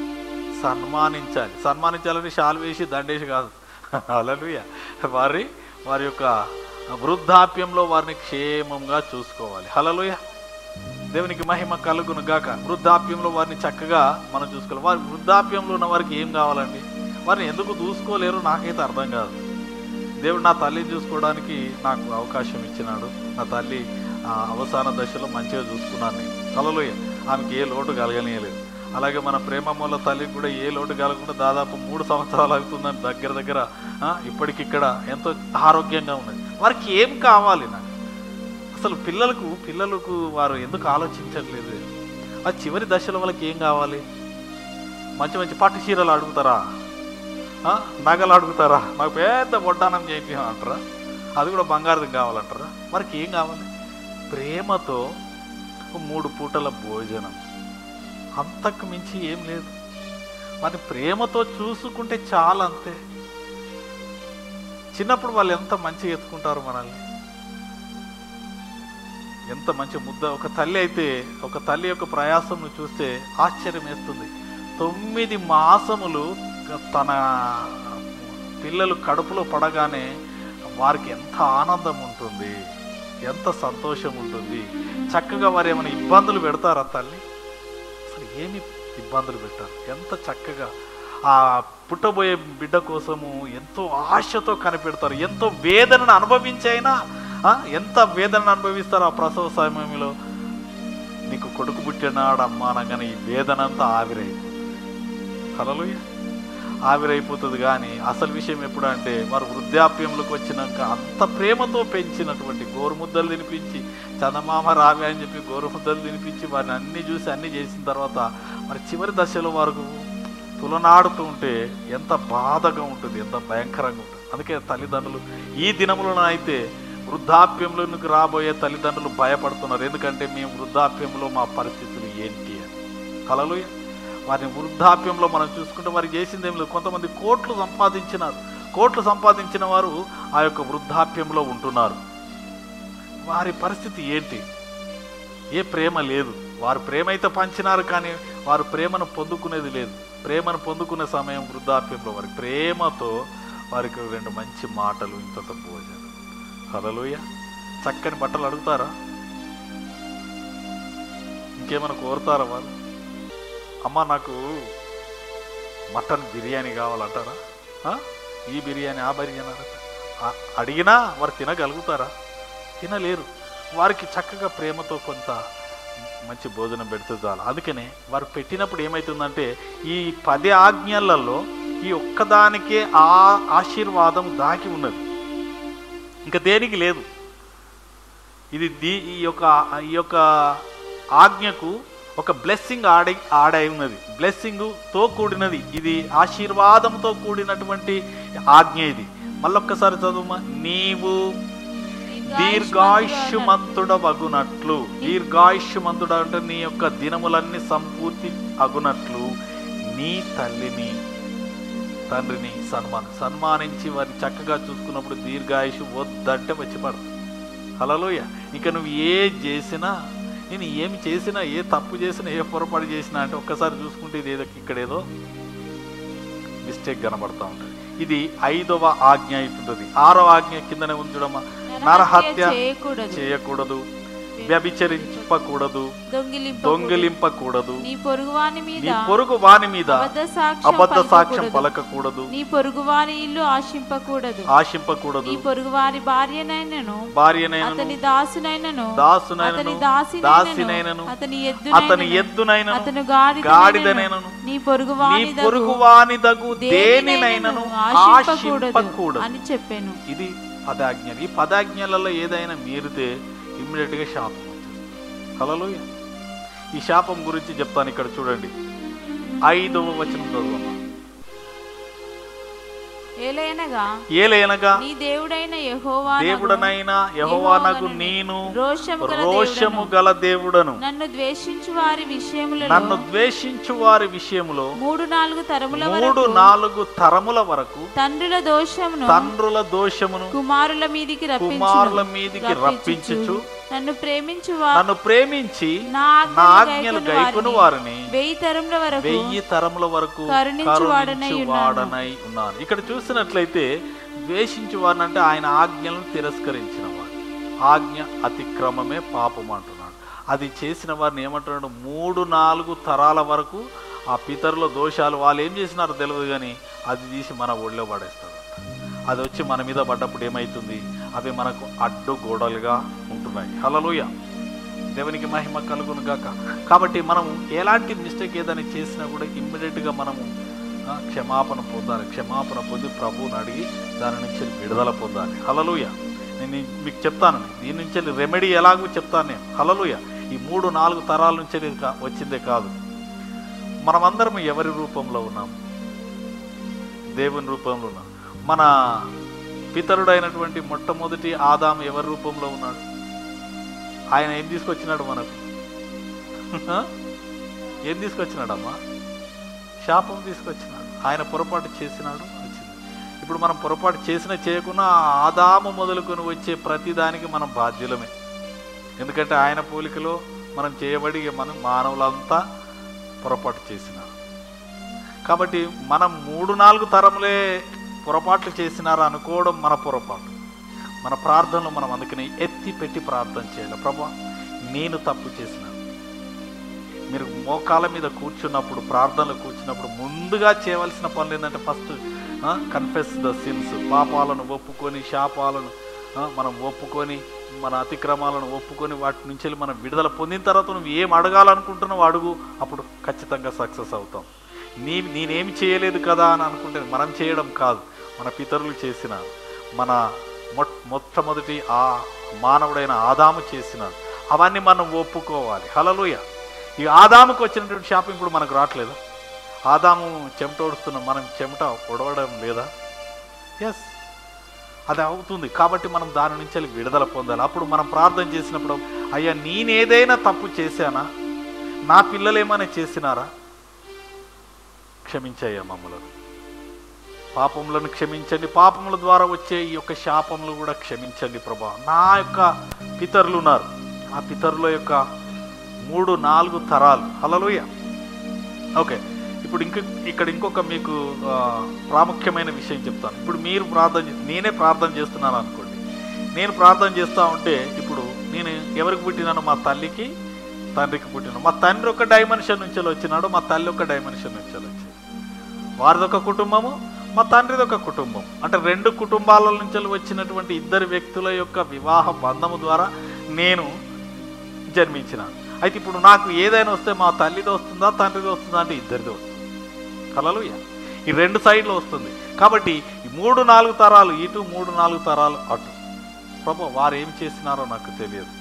సన్మానించాలి సన్మానించాలని షాల్ వేసి దండేసి కాదు అలలుయ వారి వారి యొక్క వృద్ధాప్యంలో వారిని క్షేమంగా చూసుకోవాలి హలలుయ దేవునికి మహిమ కలుగును గాక వృద్ధాప్యంలో వారిని చక్కగా మనం చూసుకోవాలి వారి వృద్ధాప్యంలో ఉన్న వారికి ఏం కావాలండి వారిని ఎందుకు చూసుకోలేరు నాకైతే అర్థం కాదు దేవుడు నా తల్లిని చూసుకోవడానికి నాకు అవకాశం ఇచ్చినాడు నా తల్లి ఆ, అవసాన దశలో మంచిగా చూసుకున్నాను నేను కలలోయ ఆమెకి ఏ లోటు కలగనీయలేదు అలాగే మన ప్రేమమ్మల తల్లికి కూడా ఏ లోటు కలగకుండా దాదాపు మూడు సంవత్సరాలు అవుతుందని దగ్గర దగ్గర ఆ, ఇప్పటికిక్కడ ఎంతో ఆరోగ్యంగా ఉన్నది వారికి ఏం కావాలి నాకు అసలు పిల్లలకు పిల్లలకు వారు ఎందుకు ఆలోచించట్లేదు ఆ చివరి దశలో వాళ్ళకి ఏం కావాలి మంచి మంచి పట్టు చీరలు అడుగుతారా ఆ? నగలు అడుగుతారా నాకు పెద్ద వడ్డానం చేయించమంటారా అది కూడా బంగారం కావాలంటారా వారికి ఏం కావాలి ప్రేమతో ఒక మూడు పూటల భోజనం అంతకు మించి ఏం లేదు మరి ప్రేమతో చూసుకుంటే చాలా అంతే చిన్నప్పుడు వాళ్ళు ఎంత మంచిగా ఎత్తుకుంటారు మనల్ని ఎంత మంచి ముద్ద ఒక తల్లి అయితే ఒక తల్లి యొక్క ప్రయాసం నువ్వు చూస్తే ఆశ్చర్యం వేస్తుంది తొమ్మిది మాసములు తన పిల్లలు కడుపులో పడగానే వారికి ఎంత ఆనందం ఉంటుంది ఎంత సంతోషం ఉంటుంది చక్కగా వారు ఏమైనా ఇబ్బందులు పెడతారా తల్లి అసలు ఏమి ఇబ్బందులు పెట్టారు ఎంత చక్కగా ఆ పుట్టబోయే బిడ్డ కోసము ఎంతో ఆశతో కనిపెడతారు ఎంతో వేదనను అనుభవించైనా ఆ, ఎంత వేదన అనుభవిస్తారు ఆ ప్రసవ సమయంలో నీకు కొడుకు పుట్టినాడు అమ్మా అనగానే ఈ వేదన అంతా ఆవిరైపోతుంది హలోయ ఆవిరైపోతుంది కానీ అసలు విషయం ఎప్పుడు అంటే వారు వృద్ధాప్యంలోకి వచ్చినాక అంత ప్రేమతో పెంచినటువంటి గోరుముద్దలు తినిపించి చందమామ రావే అని చెప్పి గోరుముద్దలు తినిపించి వారిని అన్ని చూసి అన్ని చేసిన తర్వాత మరి చివరి దశలో వరకు తులనాడుతూ ఉంటే ఎంత బాధగా ఉంటుంది ఎంత భయంకరంగా ఉంటుంది అందుకే తల్లిదండ్రులు ఈ దినములను అయితే వృద్ధాప్యంలోనికి రాబోయే తల్లిదండ్రులు భయపడుతున్నారు ఎందుకంటే మేము వృద్ధాప్యంలో మా పరిస్థితులు ఏంటి అని కలలుయ వారిని వృద్ధాప్యంలో మనం చూసుకుంటే వారు చేసింది ఏం లేదు కొంతమంది కోట్లు సంపాదించినారు కోట్లు సంపాదించిన వారు ఆ యొక్క వృద్ధాప్యంలో ఉంటున్నారు వారి పరిస్థితి ఏంటి ఏ ప్రేమ లేదు వారు ప్రేమ అయితే పంచినారు కానీ వారు ప్రేమను పొందుకునేది లేదు ప్రేమను పొందుకునే సమయం వృద్ధాప్యంలో వారి ప్రేమతో వారికి రెండు మంచి మాటలు ఇంత భోజనం హలలోయ చక్కని బట్టలు అడుగుతారా ఇంకేమైనా కోరుతారా వారు అమ్మ నాకు మటన్ బిర్యానీ కావాలంటారా ఆ? ఈ బిర్యానీ ఆ బిర్యానీ అడగ- ఆ- అడిగినా వారు తినగలుగుతారా తినలేరు వారికి చక్కగా ప్రేమతో కొంత మంచి భోజనం పెడితే చాలు అందుకనే వారు పెట్టినప్పుడు ఏమవుతుందంటే ఈ పది ఆజ్ఞలలో ఈ ఒక్కదానికే ఆ ఆశీర్వాదం దాకి ఉన్నది ఇంకా దేనికి లేదు ఇది దీ ఈ యొక్క ఈ యొక్క ఆజ్ఞకు ఒక బ్లెస్సింగ్ ఆడి ఆడై ఉన్నది బ్లెస్సింగ్ తో కూడినది ఇది ఆశీర్వాదంతో కూడినటువంటి ఆజ్ఞ ఇది మళ్ళొక్కసారి చదువు నీవు దీర్ఘాయుష్మంతుడవగునట్లు దీర్ఘాయుష్మంతుడు అంటే నీ యొక్క దినములన్నీ సంపూర్తి అగునట్లు నీ తల్లిని తండ్రిని సన్మాన సన్మానించి వారిని చక్కగా చూసుకున్నప్పుడు దీర్ఘాయుషు వద్దంటే వచ్చి పడదు హలోయ ఇక నువ్వు ఏ చేసినా నేను ఏమి చేసినా ఏ తప్పు చేసినా ఏ పొరపాటు చేసినా అంటే ఒక్కసారి చూసుకుంటే ఇది ఏదో ఇక్కడ ఏదో మిస్టేక్ కనబడతా ఉంటుంది ఇది ఐదవ ఆజ్ఞ అవుతుంటుంది ఆరవ ఆజ్ఞ కిందనే ఉంచడమా నరహత్య చేయకూడదు చేయకూడదు వ్యభిచరింపకూడదు దొంగిలింప దొంగిలింపకూడదు నీ పొరుగువాని మీద నీ పొరుగు వాని మీద అబద్ధ సాక్ష్యం అబద్ధ సాక్ష్యం పలకకూడదు. పలకకూడదు నీ పొరుగువాని ఇల్లు ఆశింపకూడదు ఆశింపకూడదు నీ పొరుగువాని భార్యనైనను భార్యనైనను అతని దాసునైనను దాసునైనను అతని దాసినైనను దాసినైనను అతని అతని ఎద్దునైనను ఎద్దునైనను అతను గాడిదనైనను గాడిదనైనను నీ నీ పొరుగువాని పొరుగు వాని దగు దేనినైనను దేనినైనను ఆశింపకూడదు ఆశింపకూడదు అని చెప్పాను ఇది పదాజ్ఞలు ఈ పదాజ్ఞలలో ఏదైనా మీరితే ఇమ్మీడియట్ గా శాపం వచ్చేస్తుంది హలోయ ఈ శాపం గురించి చెప్తాను ఇక్కడ చూడండి ఐదవ వచనం చదువు ఏలైనగా ఏలైనగా నీ దేవుడైన యెహోవా దేవుడనైనా యహోవానకు నేను రోషము గల రోషము దేవుడను. గల దేవుడను నన్ను ద్వేషించు వారి విషయములలో నన్ను ద్వేషించు వారి విషయములో మూడు నాలుగు తరముల మూడు వరకు నాలుగు తరముల వరకు తండ్రుల దోషమును తండ్రుల దోషమును కుమారుల మీదికి కుమారుల రప్పించును మీదికి రప్పించుచు నన్ను ప్రేమించు వారు నన్ను ప్రేమించి నా నా ఆజ్ఞలు ఆజ్ఞలు గైకొను గైకొను వారిని వెయ్యి తరముల వరకు వెయ్యి తరముల వరకు కరుణించు వాడనై కరుణించు ఉన్నాను. వాడనై ఉన్నాను ఇక్కడ చూసినట్లయితే ద్వేషించు వారిని అంటే ఆయన ఆజ్ఞలను తిరస్కరించిన వాడు ఆజ్ఞ అతిక్రమమే పాపం అంటున్నాడు అది చేసిన వారిని ఏమంటున్నాడు మూడు నాలుగు తరాల వరకు ఆ పితరుల దోషాలు వాళ్ళు ఏం చేసినారో తెలియదు కానీ అది తీసి మన ఒళ్ళో పడేస్తారు అది వచ్చి మన మీద పడ్డప్పుడు ఏమవుతుంది అవి మనకు అడ్డు గోడలుగా ఉంటున్నాయి హలలుయ దేవునికి మహిమ కలుగును గాక కాబట్టి మనం ఎలాంటి మిస్టేక్ ఏదైనా చేసినా కూడా ఇమ్మీడియట్గా మనము ఆ, క్షమాపణ పొందాలి క్షమాపణ పొంది ప్రభువుని అడిగి దాని నుంచి విడుదల పొందాలి హలలుయ నేను ఈ- మీకు చెప్తాను దీని నుంచి రెమెడీ ఎలాగో చెప్తాను నేను హలలుయ ఈ మూడు నాలుగు తరాల నుంచి ఇది కా- వచ్చిందే కాదు మనమందరం ఎవరి రూపంలో ఉన్నాం దేవుని రూపంలో ఉన్నాం మన పితరుడైనటువంటి మొట్టమొదటి ఆదాం ఎవరి రూపంలో ఉన్నాడు ఆయన ఏం తీసుకొచ్చినాడు మనకు హ? ఏం తీసుకొచ్చినాడమ్మా శాపం తీసుకొచ్చినాడు ఆయన పొరపాటు చేసినాడు వచ్చింది ఇప్పుడు మనం పొరపాటు చేసినా చేయకున్నా ఆ ఆదాము మొదలుకొని వచ్చే ప్రతిదానికి మనం బాధ్యులమే ఎందుకంటే ఆయన పోలికలో మనం చేయబడి మనం మానవులంతా పొరపాటు చేసినారు కాబట్టి మనం మూడు నాలుగు తరములే పొరపాట్లు చేసినారు అనుకోవడం మన పొరపాటు మన ప్రార్థనలో మనం అందుకని ఎత్తి పెట్టి ప్రార్థన చేయాలి ప్రభా నేను తప్పు చేసినాను మీరు మోకాల మీద కూర్చున్నప్పుడు ప్రార్థనలో కూర్చున్నప్పుడు ముందుగా చేయవలసిన పనులు ఏంటంటే ఫస్ట్ కన్ఫెస్ ద సిన్స్ పాపాలను ఒప్పుకొని శాపాలను ఆ, మనం ఒప్పుకొని మన అతిక్రమాలను ఒప్పుకొని వాటి నుంచి వెళ్ళి మనం విడుదల పొందిన తర్వాత నువ్వు ఏం అడగాలనుకుంటున్నావు అడుగు అప్పుడు ఖచ్చితంగా సక్సెస్ అవుతాం నీ నేనేమి చేయలేదు కదా అని అనుకుంటే మనం చేయడం కాదు మన పితరులు చేసిన మన మొట్ మొట్టమొదటి ఆ మానవుడైన ఆదాము చేసిన అవన్నీ మనం ఒప్పుకోవాలి హలలుయ ఈ ఆదాముకు వచ్చినటువంటి శాపం ఇప్పుడు మనకు రావట్లేదు ఆదాము చెమట ఓడుస్తున్నాం మనం చెమట ఒడవడం లేదా ఎస్ అది అవుతుంది కాబట్టి మనం దాని నుంచి వెళ్ళి విడుదల పొందాలి అప్పుడు మనం ప్రార్థన చేసినప్పుడు అయ్యా నేనేదైనా తప్పు చేశానా నా పిల్లలు ఏమైనా చేసినారా క్షమించయ్యా మమ్మలను పాపములను క్షమించండి పాపముల ద్వారా వచ్చే ఈ యొక్క శాపములు కూడా క్షమించండి ప్రభా నా యొక్క పితరులు ఉన్నారు ఆ పితరుల యొక్క మూడు నాలుగు తరాలు హలలుయ ఓకే ఇప్పుడు ఇంక ఇక్కడ ఇంకొక మీకు ఆ, ప్రాముఖ్యమైన విషయం చెప్తాను ఇప్పుడు మీరు ప్రార్థన చే- నేనే ప్రార్థన చేస్తున్నాను అనుకోండి నేను ప్రార్థన చేస్తా ఉంటే ఇప్పుడు నేను ఎవరికి పుట్టినాను మా తల్లికి తండ్రికి పుట్టినాను మా తండ్రి ఒక డైమెన్షన్ నుంచి వచ్చినాడు మా తల్లి ఒక డైమెన్షన్ నుంచి వచ్చింది వారిదొక కుటుంబము మా తండ్రిది ఒక కుటుంబం అంటే రెండు కుటుంబాల నుంచి వచ్చినటువంటి ఇద్దరు వ్యక్తుల యొక్క వివాహ బంధము ద్వారా నేను జన్మించిన అయితే ఇప్పుడు నాకు ఏదైనా వస్తే మా తల్లిది వస్తుందా తండ్రిది వస్తుందా అంటే ఇద్దరిది వస్తుంది కలలుయ ఈ రెండు సైడ్లో వస్తుంది కాబట్టి ఈ మూడు నాలుగు తరాలు ఇటు మూడు నాలుగు తరాలు అటు ప్రభు వారు ఏం చేసినారో నాకు తెలియదు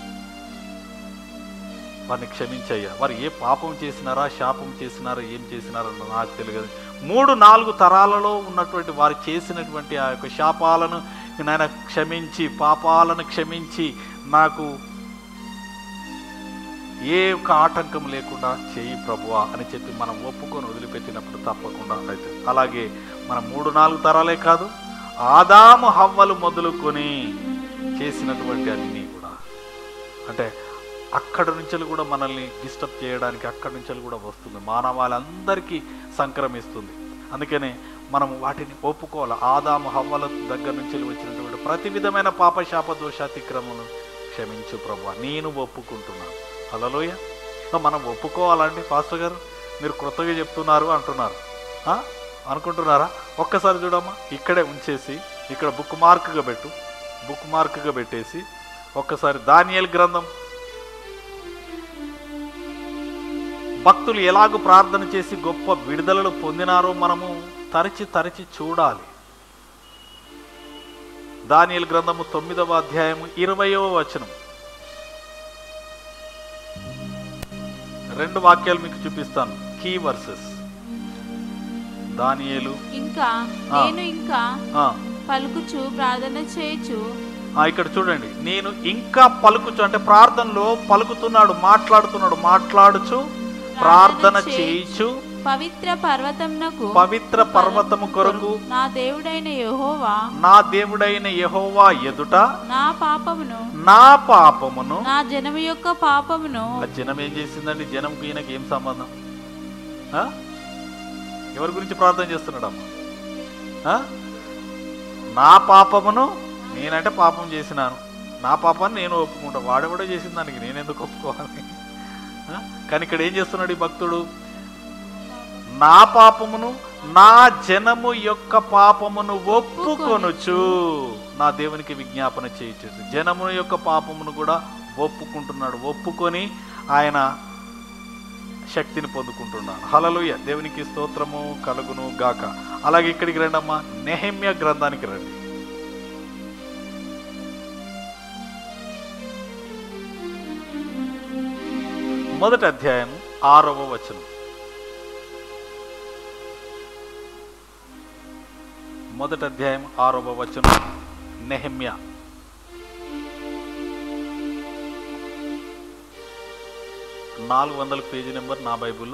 వారిని క్షమించయ్యా వారు ఏ పాపం చేసినారా శాపం చేసినారా ఏం చేసినారో నాకు తెలియదు మూడు నాలుగు తరాలలో ఉన్నటువంటి వారు చేసినటువంటి ఆ యొక్క శాపాలను నాయన క్షమించి పాపాలను క్షమించి నాకు ఏ ఒక్క ఆటంకం లేకుండా చేయి ప్రభువా అని చెప్పి మనం ఒప్పుకొని వదిలిపెట్టినప్పుడు తప్పకుండా అవుతుంది అలాగే మనం మూడు నాలుగు తరాలే కాదు ఆదాము హవ్వలు మొదలుకొని చేసినటువంటి అన్నీ కూడా అంటే అక్కడి నుంచి కూడా మనల్ని డిస్టర్బ్ చేయడానికి అక్కడి నుంచి కూడా వస్తుంది మానవాళందరికీ సంక్రమిస్తుంది అందుకనే మనం వాటిని ఒప్పుకోవాలి ఆదాము హవ్వల దగ్గర నుంచి వచ్చినటువంటి ప్రతి విధమైన పాపశాప దోషాతిక్రమను క్షమించు ప్రభు నేను ఒప్పుకుంటున్నాను హలోయ మనం ఒప్పుకోవాలండి పాస్టర్ గారు మీరు కృతగా చెప్తున్నారు అంటున్నారు ఆ? అనుకుంటున్నారా ఒక్కసారి చూడమ్మా ఇక్కడే ఉంచేసి ఇక్కడ బుక్ మార్క్గా పెట్టు బుక్ మార్క్గా పెట్టేసి ఒక్కసారి దానియల్ గ్రంథం భక్తులు ఎలాగూ ప్రార్థన చేసి గొప్ప విడుదలలు పొందినారో మనము తరచి తరచి చూడాలి దానియల్ గ్రంథము తొమ్మిదవ అధ్యాయము ఇరవయవ వచనం రెండు వాక్యాలు మీకు చూపిస్తాను కీ వర్సెస్ దానియేలు ఇంకా ఆ. నేను ఇంకా ఆ, పలుకుచు ప్రార్థన చేయొచ్చు ఆ, ఇక్కడ చూడండి నేను ఇంకా పలుకుచు అంటే ప్రార్థనలో పలుకుతున్నాడు మాట్లాడుతున్నాడు మాట్లాడుచు ప్రార్థన చేయిచు పవిత్ర పర్వతమునకు పవిత్ర పర్వతము కొరకు నా దేవుడైన యెహోవా నా దేవుడైన యెహోవా ఎదుట నా పాపమును నా పాపమును నా జనము యొక్క పాపమును ఆ జనం ఏం చేసిందండి జనంకి ఈయనకి ఏం సంబంధం ఆ? ఎవరి గురించి ప్రార్థన చేస్తున్నాడమ్మా ఆ? నా పాపమును నేనంటే పాపం చేసినాను నా పాపాన్ని నేను ఒప్పుకుంటా వాడు కూడా చేసిన దానికి నేను ఎందుకు ఒప్పుకోవాలి ఆ? కానీ ఇక్కడ ఏం చేస్తున్నాడు ఈ భక్తుడు నా పాపమును నా జనము యొక్క పాపమును ఒప్పుకొనుచు నా దేవునికి విజ్ఞాపన చేయచ్చు జనము యొక్క పాపమును కూడా ఒప్పుకుంటున్నాడు ఒప్పుకొని ఆయన శక్తిని పొందుకుంటున్నాడు హలలుయ దేవునికి స్తోత్రము కలుగును గాక అలాగే ఇక్కడికి రండమ్మా నెహమ్య గ్రంథానికి రండి మొదటి అధ్యాయం ఆరవ వచనం మొదటి అధ్యాయం ఆరవ వచనం నెహమ్య నాలుగు వందల పేజీ నెంబర్ నా బైబిల్లో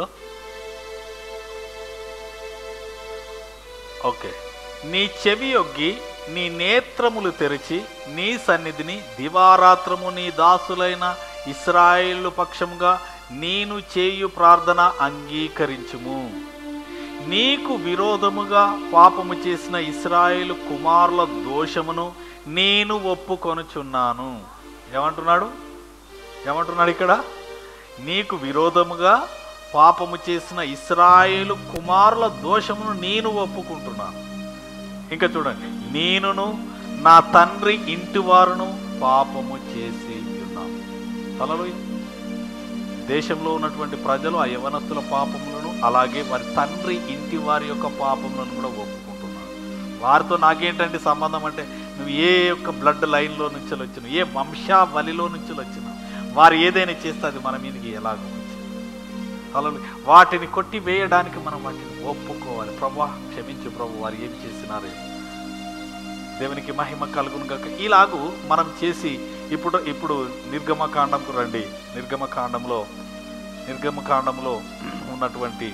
ఓకే నీ చెవి యొగ్గి నీ నేత్రములు తెరిచి నీ సన్నిధిని దివారాత్రము నీ దాసులైన ఇస్రాయేలు పక్షముగా నేను చేయు ప్రార్థన అంగీకరించుము నీకు విరోధముగా పాపము చేసిన ఇస్రాయేలు కుమారుల దోషమును నేను ఒప్పుకొనుచున్నాను ఏమంటున్నాడు ఏమంటున్నాడు ఇక్కడ నీకు విరోధముగా పాపము చేసిన ఇస్రాయేలు కుమారుల దోషమును నేను ఒప్పుకుంటున్నాను ఇంకా చూడండి నేనును నా తండ్రి ఇంటి వారును పాపము చేసి ఉన్నాం హల్లెలూయా దేశంలో ఉన్నటువంటి ప్రజలు ఆ యవనస్తుల పాపములను అలాగే వారి తండ్రి ఇంటి వారి యొక్క పాపములను కూడా ఒప్పుకుంటున్నారు వారితో నాకేంటంటే సంబంధం అంటే నువ్వు ఏ యొక్క బ్లడ్ లైన్లో నుంచి వచ్చిన ఏ వంశావళిలో నుంచి వచ్చిన వారు ఏదైనా చేస్తే అది మన మీదకి ఎలాగో వచ్చింది అలా వాటిని కొట్టి వేయడానికి మనం వాటిని ఒప్పుకోవాలి ప్రభా క్షమించు ప్రభు వారు ఏమి చేసినారు దేవునికి మహిమ కలుగును గాక ఇలాగూ మనం చేసి ఇప్పుడు ఇప్పుడు నిర్గమకాండంకు రండి నిర్గమకాండంలో నిర్గమకాండంలో ఉన్నటువంటి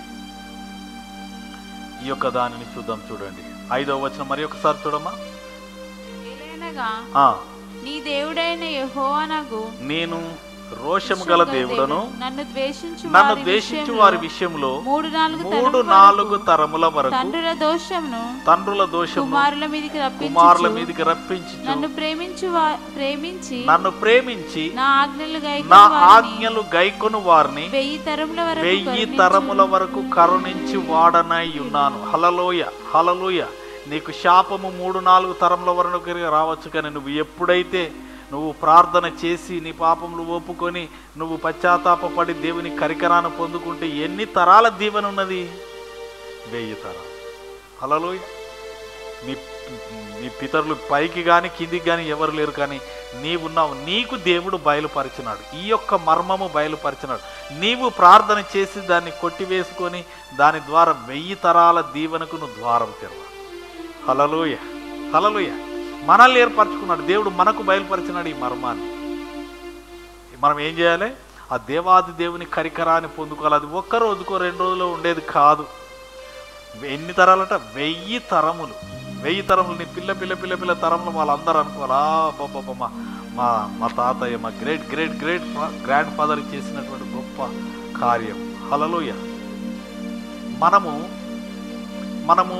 ఈ యొక్క దానిని చూద్దాం చూడండి ఐదవ వచనం మరి ఒకసారి చూడమ్మా ఏలైనగా ఆ, నీ దేవుడైన యెహోవానగు నేను రోషము గల దేవుడను నన్ను ద్వేషించు నన్ను వారి ద్వేషించు విషయంలో వారి విషయంలో మూడు నాలుగు మూడు తరముల నాలుగు వరకు తరముల వరకు తండ్రుల దోషమును తండ్రుల దోషము కుమారుల మీదకి కుమారుల రప్పించు మీదకి రప్పించి నన్ను ప్రేమించు వా- ప్రేమించి నన్ను ప్రేమించి నా ఆజ్ఞలు నా గైకొని ఆజ్ఞలు గైకొను వారిని వెయ్యి తరముల వరకు వెయ్యి కరుణించు. తరముల వరకు కరుణించి వాడనై ఉన్నాను హలలోయ హలలోయ నీకు శాపము మూడు నాలుగు తరముల వరకు రావచ్చు కానీ నువ్వు ఎప్పుడైతే నువ్వు ప్రార్థన చేసి నీ పాపములు ఒప్పుకొని నువ్వు పశ్చాత్తాపడి దేవుని కరికరాను పొందుకుంటే ఎన్ని తరాల దీవెన ఉన్నది వెయ్యి తరాలు హలలోయ మీ మీ పితరులు పైకి కానీ కిందికి కానీ ఎవరు లేరు కానీ నీవున్నావు నీకు దేవుడు బయలుపరిచినాడు ఈ యొక్క మర్మము బయలుపరిచినాడు నీవు ప్రార్థన చేసి దాన్ని కొట్టివేసుకొని దాని ద్వారా వెయ్యి తరాల దీవెనకు నువ్వు ద్వారం తెరవ హలలోయ హలలోయ మనల్ని ఏర్పరచుకున్నాడు దేవుడు మనకు బయలుపరిచినాడు ఈ మర్మాన్ని మనం ఏం చేయాలి ఆ దేవాది దేవుని కరికరాన్ని పొందుకోవాలి అది ఒక్క రోజుకో రెండు రోజులో ఉండేది కాదు ఎన్ని తరాలట వెయ్యి తరములు వెయ్యి తరములు నీ పిల్ల పిల్ల పిల్ల పిల్ల తరములు వాళ్ళందరూ అనుకోవాలా బాబా మా మా మా తాతయ్య మా great great great grandfather చేసినటువంటి గొప్ప కార్యం హలలోయ మనము మనము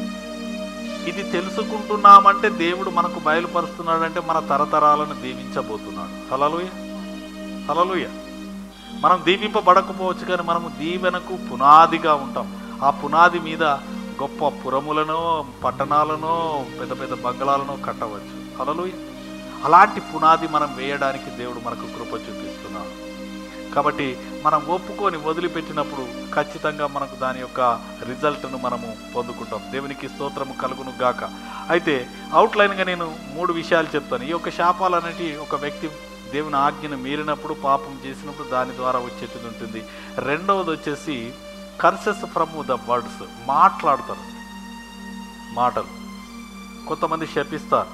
ఇది తెలుసుకుంటున్నామంటే దేవుడు మనకు బయలుపరుస్తున్నాడంటే మన తరతరాలను దీవించబోతున్నాడు హలలోయ హలలోయ మనం దీవింపబడకపోవచ్చు కానీ మనము దీవెనకు పునాదిగా ఉంటాం ఆ పునాది మీద గొప్ప పురములను పట్టణాలను పెద్ద పెద్ద బంగళాలను కట్టవచ్చు హలలోయ అలాంటి పునాది మనం వేయడానికి దేవుడు మనకు కృప చూపిస్తున్నాడు కాబట్టి మనం ఒప్పుకొని వదిలిపెట్టినప్పుడు ఖచ్చితంగా మనకు దాని యొక్క రిజల్ట్ను మనము పొందుకుంటాం దేవునికి స్తోత్రము కలుగును గాక అయితే అవుట్లైన్గా నేను మూడు విషయాలు చెప్తాను ఈ యొక్క శాపాలు అనేటి ఒక వ్యక్తి దేవుని ఆజ్ఞను మీరినప్పుడు పాపం చేసినప్పుడు దాని ద్వారా వచ్చేది ఉంటుంది రెండవది వచ్చేసి కర్సెస్ ఫ్రమ్ ద వర్డ్స్ మాట్లాడతారు మాటలు కొంతమంది శపిస్తారు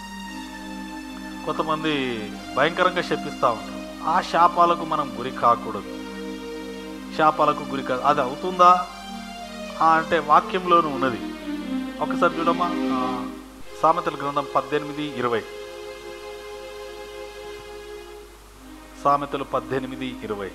కొంతమంది భయంకరంగా శపిస్తూ ఉంటారు ఆ శాపాలకు మనం గురి కాకూడదు శాపాలకు గురి కా అది అవుతుందా ఆ, అంటే వాక్యంలోనూ ఉన్నది ఒకసారి చూడమ్మా ఆ, సామెతల గ్రంథం పద్దెనిమిది ఇరవై సామెతలు పద్దెనిమిది ఇరవై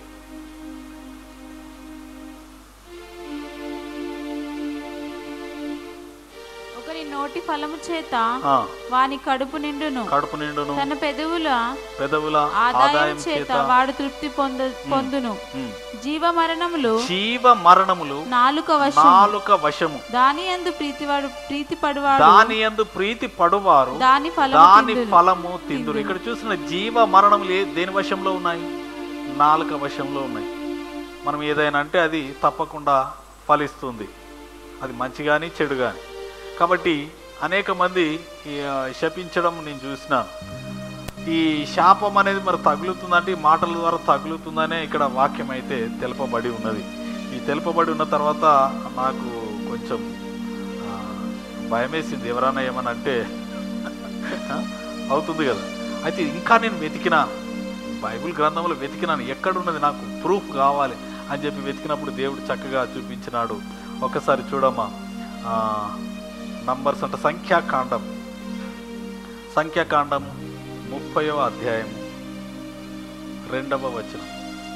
ఒకరి నోటి ఫలము చేత ఆ, వాని కడుపు నిండును కడుపు నిండును తన పెదవుల పెదవుల ఆదాయం ఆదాయం చేత చేత వాడు తృప్తి పొంద పొందును ఉమ్, జీవ మరణములు జీవ మరణములు నాలుక వశం నాలుక వశము దాని అందు ప్రీతివాడు ప్రీతి పడువాడు దాని యందు ప్రీతి పడువారు దాని ఫలము దాని తిందును. ఫలము తిందురు ఇక్కడ చూసిన జీవ మరణములు ఏ దేని వశంలో ఉన్నాయి నాలుక వశంలో ఉన్నాయి మనం ఏదైనా అంటే అది తప్పకుండా ఫలిస్తుంది అది మంచి కానీ చెడు కానీ కాబట్టి అనేక మంది ఈ, ఆ, శపించడం నేను చూసినాను ఈ శాపం అనేది మరి తగులుతుందంటే ఈ మాటల ద్వారా తగులుతుందనే ఇక్కడ వాక్యం అయితే తెలుపబడి ఉన్నది ఈ తెలుపబడి ఉన్న తర్వాత నాకు కొంచెం ఆ, భయమేసింది ఎవరైనా ఏమని అంటే అవుతుంది కదా అయితే ఇంకా నేను వెతికినాను బైబిల్ గ్రంథంలో వెతికినాను ఎక్కడున్నది నాకు ప్రూఫ్ కావాలి అని చెప్పి వెతికినప్పుడు దేవుడు చక్కగా చూపించినాడు ఒకసారి చూడమ్మా నంబర్స్ అంటే సంఖ్యాకాండం సంఖ్యాకాండం ముప్పయో అధ్యాయం రెండవ వచనం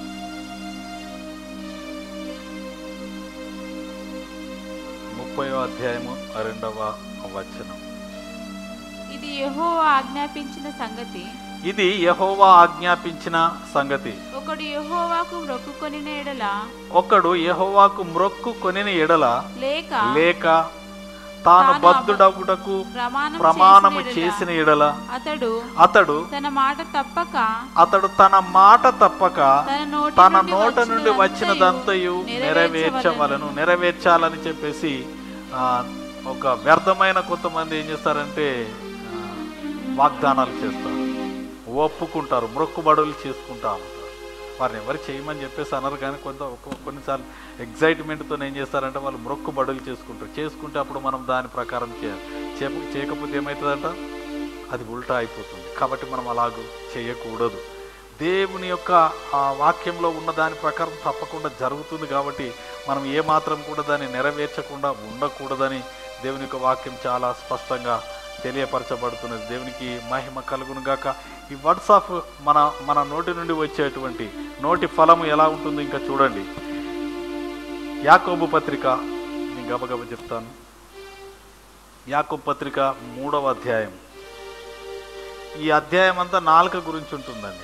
ముప్పయో అధ్యాయము రెండవ వచనం ఇది యెహోవా ఆజ్ఞాపించిన సంగతి ఇది యహోవా ఆజ్ఞాపించిన సంగతి ఒకడు యెహోవాకు మొక్కుకొని ఎడల ఒకడు యహోవాకు మ్రొక్కు కొనిన ఎడల లేక లేక తాను తాను బద్ధుడగుటకు ప్రమాణం ప్రమాణము చేసిన చేసిన ఎడల అతడు అతడు తన మాట తప్పక అతడు తన మాట తప్పక తన నోటి తన నుండి నోట నుండి వచ్చినదంతయు వచ్చినదంతయు నెరవేర్చవలను నెరవేర్చాలని చెప్పేసి ఆ, ఒక వ్యర్థమైన కొంతమంది ఏం చేస్తారంటే ఆ, వాగ్దానాలు చేస్తారు ఒప్పుకుంటారు మొక్కుబడులు చేసుకుంటా ఉంటారు వారిని ఎవరు చేయమని చెప్పేసి అనరు కానీ కొంత ఒక్కొ- కొన్నిసార్లు ఎగ్జైట్మెంట్తో ఏం చేస్తారంటే వాళ్ళు మొక్కుబడులు చేసుకుంటారు చేసుకుంటే అప్పుడు మనం దాని ప్రకారం చేయాలి చేప చేయకపోతే ఏమవుతుందంట అది ఉల్టా అయిపోతుంది కాబట్టి మనం అలాగూ చేయకూడదు దేవుని యొక్క ఆ వాక్యంలో ఉన్న దాని ప్రకారం తప్పకుండా జరుగుతుంది కాబట్టి మనం ఏమాత్రం కూడా దాన్ని నెరవేర్చకుండా ఉండకూడదని దేవుని యొక్క వాక్యం చాలా స్పష్టంగా తెలియపరచబడుతున్నది దేవునికి మహిమ కలుగును గాక ఈ వాట్సాప్ మన మన నోటి నుండి వచ్చేటువంటి నోటి ఫలము ఎలా ఉంటుందో ఇంకా చూడండి యాకోబు పత్రిక నేను గబగబ చెప్తాను యాకోబు పత్రిక మూడవ అధ్యాయం ఈ అధ్యాయం అంతా నాలుక గురించి ఉంటుందండి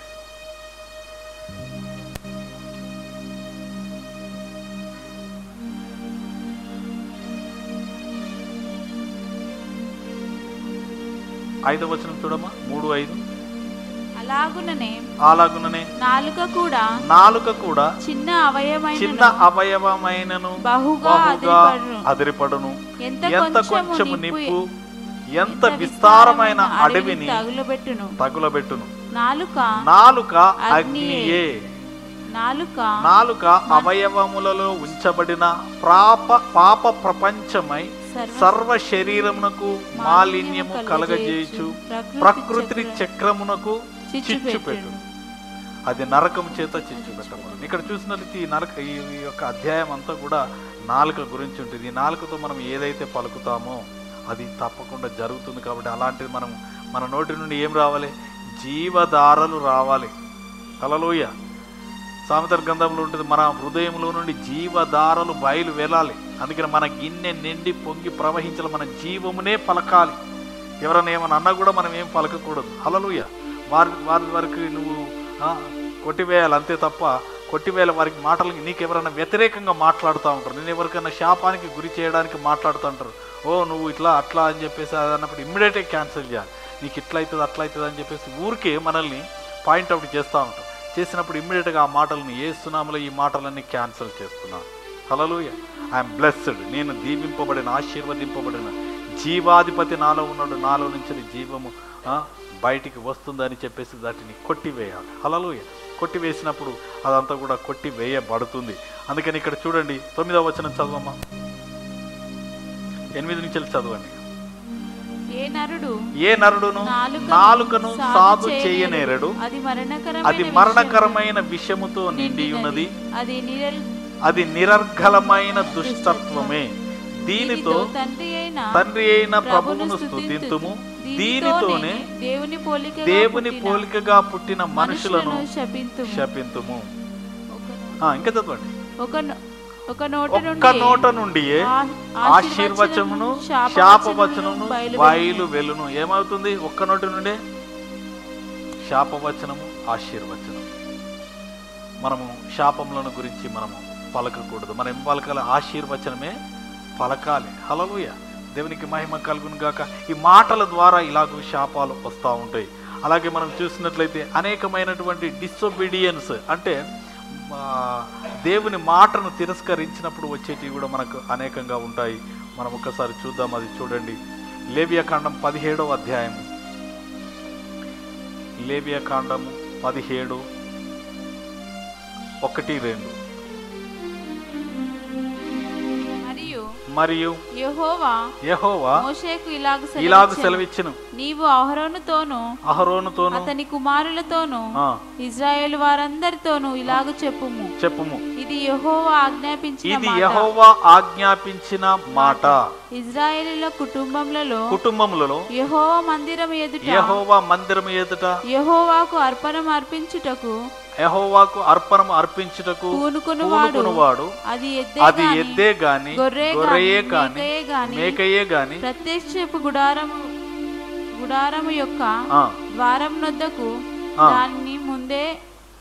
ఐదవ వచనం చూడమ్మా మూడు ఐదు అలాగుననే అలాగుననే నాలుక కూడా నాలుక కూడా చిన్న అవయమైన చిన్న అవయవమైనను బహుగా బహుగా అదిరిపడును. అదిరిపడును ఎంత ఎంత కొంచెము కొంచెము నిప్పు నిప్పు ఎంత విస్తారమైన అడవిని తగులబెట్టును తగులబెట్టును నాలుక నాలుక అగ్నియే. అగ్నియే నాలుక నాలుక అవయవములలో ఉంచబడిన పాప పాప ప్రపంచమై సర్వ సర్వ శరీరమునకు మాలిన్యము కలగజేయచు ప్రకృతి చక్ర- చక్రమునకు చిచ్చు పెట్టు చిచ్చుపెట్టును అది నరకం చేత చిచ్చు పెట్టబడు ఇక్కడ చూసినట్లయితే ఈ నరక ఈ ఈ యొక్క అధ్యాయం అంతా కూడా నాలుక గురించి ఉంటుంది ఈ నాలుకతో మనం ఏదైతే పలుకుతామో అది తప్పకుండా జరుగుతుంది కాబట్టి అలాంటిది మనం మన నోటి నుండి ఏం రావాలి జీవధారలు రావాలి హల్లెలూయా సామెతల గ్రంథంలో ఉంటుంది మన హృదయంలో నుండి జీవధారలు బయలు వెళ్ళాలి అందుకని మన గిన్నె నిండి పొంగి ప్రవహించాలి మన జీవమునే పలకాలి ఎవరైనా ఏమైనా అన్నా కూడా మనం ఏం పలకకూడదు హలలుయ వారి వారి వారికి నువ్వు ఆ, కొట్టివేయాలి అంతే తప్ప కొట్టివేయాలి వారికి మాటలు నీకు ఎవరైనా వ్యతిరేకంగా మాట్లాడుతూ ఉంటారు నేను ఎవరికైనా శాపానికి గురి చేయడానికి మాట్లాడుతూ ఉంటారు ఓ నువ్వు ఇట్లా అట్లా అని చెప్పేసి అది అన్నప్పుడు ఇమ్మీడియట్గా క్యాన్సిల్ చేయాలి నీకు ఇట్లా అవుతుంది అట్లా అవుతుంది అని చెప్పేసి ఊరికే మనల్ని పాయింట్అవుట్ చేస్తూ ఉంటాం చేసినప్పుడు ఇమ్మీడియట్గా ఆ మాటలను ఏ సునామలో ఈ మాటలన్నీ క్యాన్సిల్ చేస్తున్నాను హలలుయ ఐఎమ్ బ్లెస్డ్ నేను దీవింపబడిన ఆశీర్వదింపబడిన జీవాధిపతి నాలో ఉన్నాడు నాలో నుంచి జీవము ఆ, బయటికి వస్తుందని చెప్పేసి దాటిని కొట్టివేయాలి హలలుయ కొట్టివేసినప్పుడు అదంతా కూడా కొట్టివేయబడుతుంది అందుకని ఇక్కడ చూడండి తొమ్మిదవ వచనం చదవమ్మా ఎనిమిది నుంచి వెళ్ళి చదవండి ఏ నరుడు ఏ నరుడును నాలుకను నాలుకను సాధు సాధు చేయనేరడు. చేయనేరడు అది మరణకరమైన అది విషయము మరణకరమైన విషముతో నిండి ఉన్నది అది నిరల్ అది నిరర్ఘలమైన దుష్టత్వమే దీనితో తండ్రి అయిన తండ్రి అయిన ప్రభువును ప్రభువును స్తుతింతుము స్తుతింతుము. దీనితోనే దేవుని పోలిక దేవుని పోలికగా పుట్టిన మనుషులను శపింతుము శపింతుము ఒక- ఆ, ఇంకా చదవండి ఒక నో- ఒక నోట ఒక్క నుండి నోట నుండి ఆ- ఆశీర్వచనమును శాపవచనమును శాపవచనమును బయలు బయలు వెలును ఏమవుతుంది ఒక్క నోటి నుండే శాపవచనము ఆశీర్వచనం మనము శాపములను గురించి మనము పలకకూడదు మనం ఏం పలకాలి ఆశీర్వచనమే పలకాలి హలలుయ దేవునికి మహిమ కలుగును గాక ఈ మాటల ద్వారా ఇలాగూ శాపాలు వస్తూ ఉంటాయి అలాగే మనం చూసినట్లయితే అనేకమైనటువంటి డిసొబీడియన్స్ అంటే ఆ, దేవుని మాటను తిరస్కరించినప్పుడు వచ్చేటివి కూడా మనకు అనేకంగా ఉంటాయి మనం ఒక్కసారి చూద్దాం అది చూడండి లేవియకాండం పదిహేడవ అధ్యాయము లేవియకాండము పదిహేడు ఒకటి రెండు మరియు మరియు యెహోవా యెహోవా మోషేకు ఇలాగ ఇలాగ సెలవిచ్చెను. సెలవిచ్చును నీవు అహరోనుతోను అహరోనుతోను అతని కుమారులతోను ఆ, ఇజ్రాయేల్ వారందరితోనూ ఇలాగ చెప్పుము చెప్పుము ఇది యెహోవా ఆజ్ఞాపించిన ఇది మాట యెహోవా ఆజ్ఞాపించిన మాట ఇజ్రాయేలీల కుటుంబములలో కుటుంబములలో యెహోవా మందిరం ఎదుట యెహోవా మందిరం ఎదుట యెహోవాకు అర్పణం అర్పించుటకు యెహోవాకు అర్పణం అర్పించుటకు పూనుకొనువాడు పూనుకొనువాడు అది ఎద్దే అది గాని, ఎద్దే గాని గొర్రె గొర్రెయే గాని, కాని మేకయే గాని, మేకయే గాని ప్రత్యక్షపు గుడారము గుడారము యొక్క ఆ, ద్వారం నొద్దకు ఆ. దాన్ని ముందే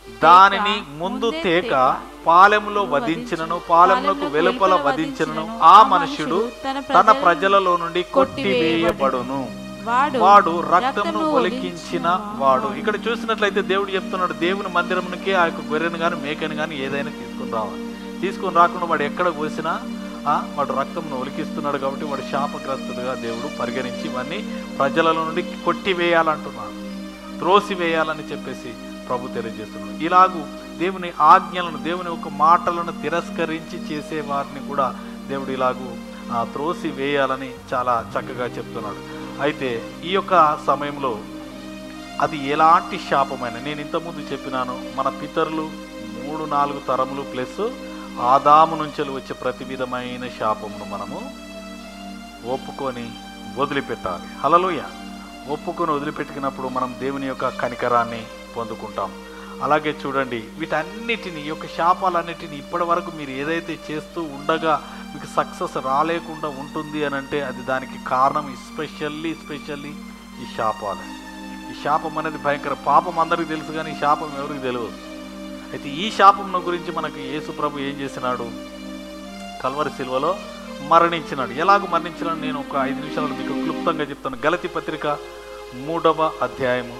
దానిని ముందు తేక పాలెములో వధించినను పాలెములకు వెలుపల వధించినను ఆ మనుష్యుడు తన ప్రజలలో నుండి కొట్టివేయబడును వాడు వాడు రక్తమును ఒలికించిన వాడు ఇక్కడ చూసినట్లయితే దేవుడు చెప్తున్నాడు దేవుని మందిరమునికి ఆ యొక్క గొర్రెను కానీ మేకను కానీ ఏదైనా తీసుకుని రావాలి తీసుకుని రాకుండా వాడు ఎక్కడ పోసినా ఆ, వాడు రక్తంను ఒలికిస్తున్నాడు కాబట్టి వాడు శాపగ్రస్తుడుగా దేవుడు పరిగణించి ఇవన్నీ ప్రజల నుండి కొట్టివేయాలంటున్నాడు త్రోసివేయాలని చెప్పేసి ప్రభు తెలియజేస్తున్నాడు ఇలాగూ దేవుని ఆజ్ఞలను దేవుని యొక్క మాటలను తిరస్కరించి చేసే వారిని కూడా దేవుడు ఇలాగూ ఆ, త్రోసి వేయాలని చాలా చక్కగా చెప్తున్నాడు అయితే ఈ యొక్క సమయంలో అది ఎలాంటి శాపమైన నేను ఇంతకుముందు చెప్పినాను మన పితరులు మూడు నాలుగు తరములు ప్లస్ ఆదాము నుంచి వచ్చే ప్రతి విధమైన శాపమును మనము ఒప్పుకొని వదిలిపెట్టాలి హలలోయ ఒప్పుకొని వదిలిపెట్టుకున్నప్పుడు మనం దేవుని యొక్క కనికరాన్ని పొందుకుంటాం అలాగే చూడండి వీటన్నిటిని ఈ యొక్క శాపాలన్నిటిని ఇప్పటి వరకు మీరు ఏదైతే చేస్తూ ఉండగా మీకు సక్సెస్ రాలేకుండా ఉంటుంది అని అంటే అది దానికి కారణం ఎస్పెషల్లీ ఎస్పెషల్లీ ఈ శాపాలే ఈ శాపం అనేది భయంకర పాపం అందరికీ తెలుసు కానీ ఈ శాపం ఎవరికి తెలియదు అయితే ఈ శాపం గురించి మనకి యేసు ప్రభు ఏం చేసినాడు కల్వరి శిల్వలో మరణించినాడు ఎలాగ మరణించినాడు నేను ఒక ఐదు నిమిషాలు మీకు క్లుప్తంగా చెప్తాను గలతి పత్రిక మూడవ అధ్యాయము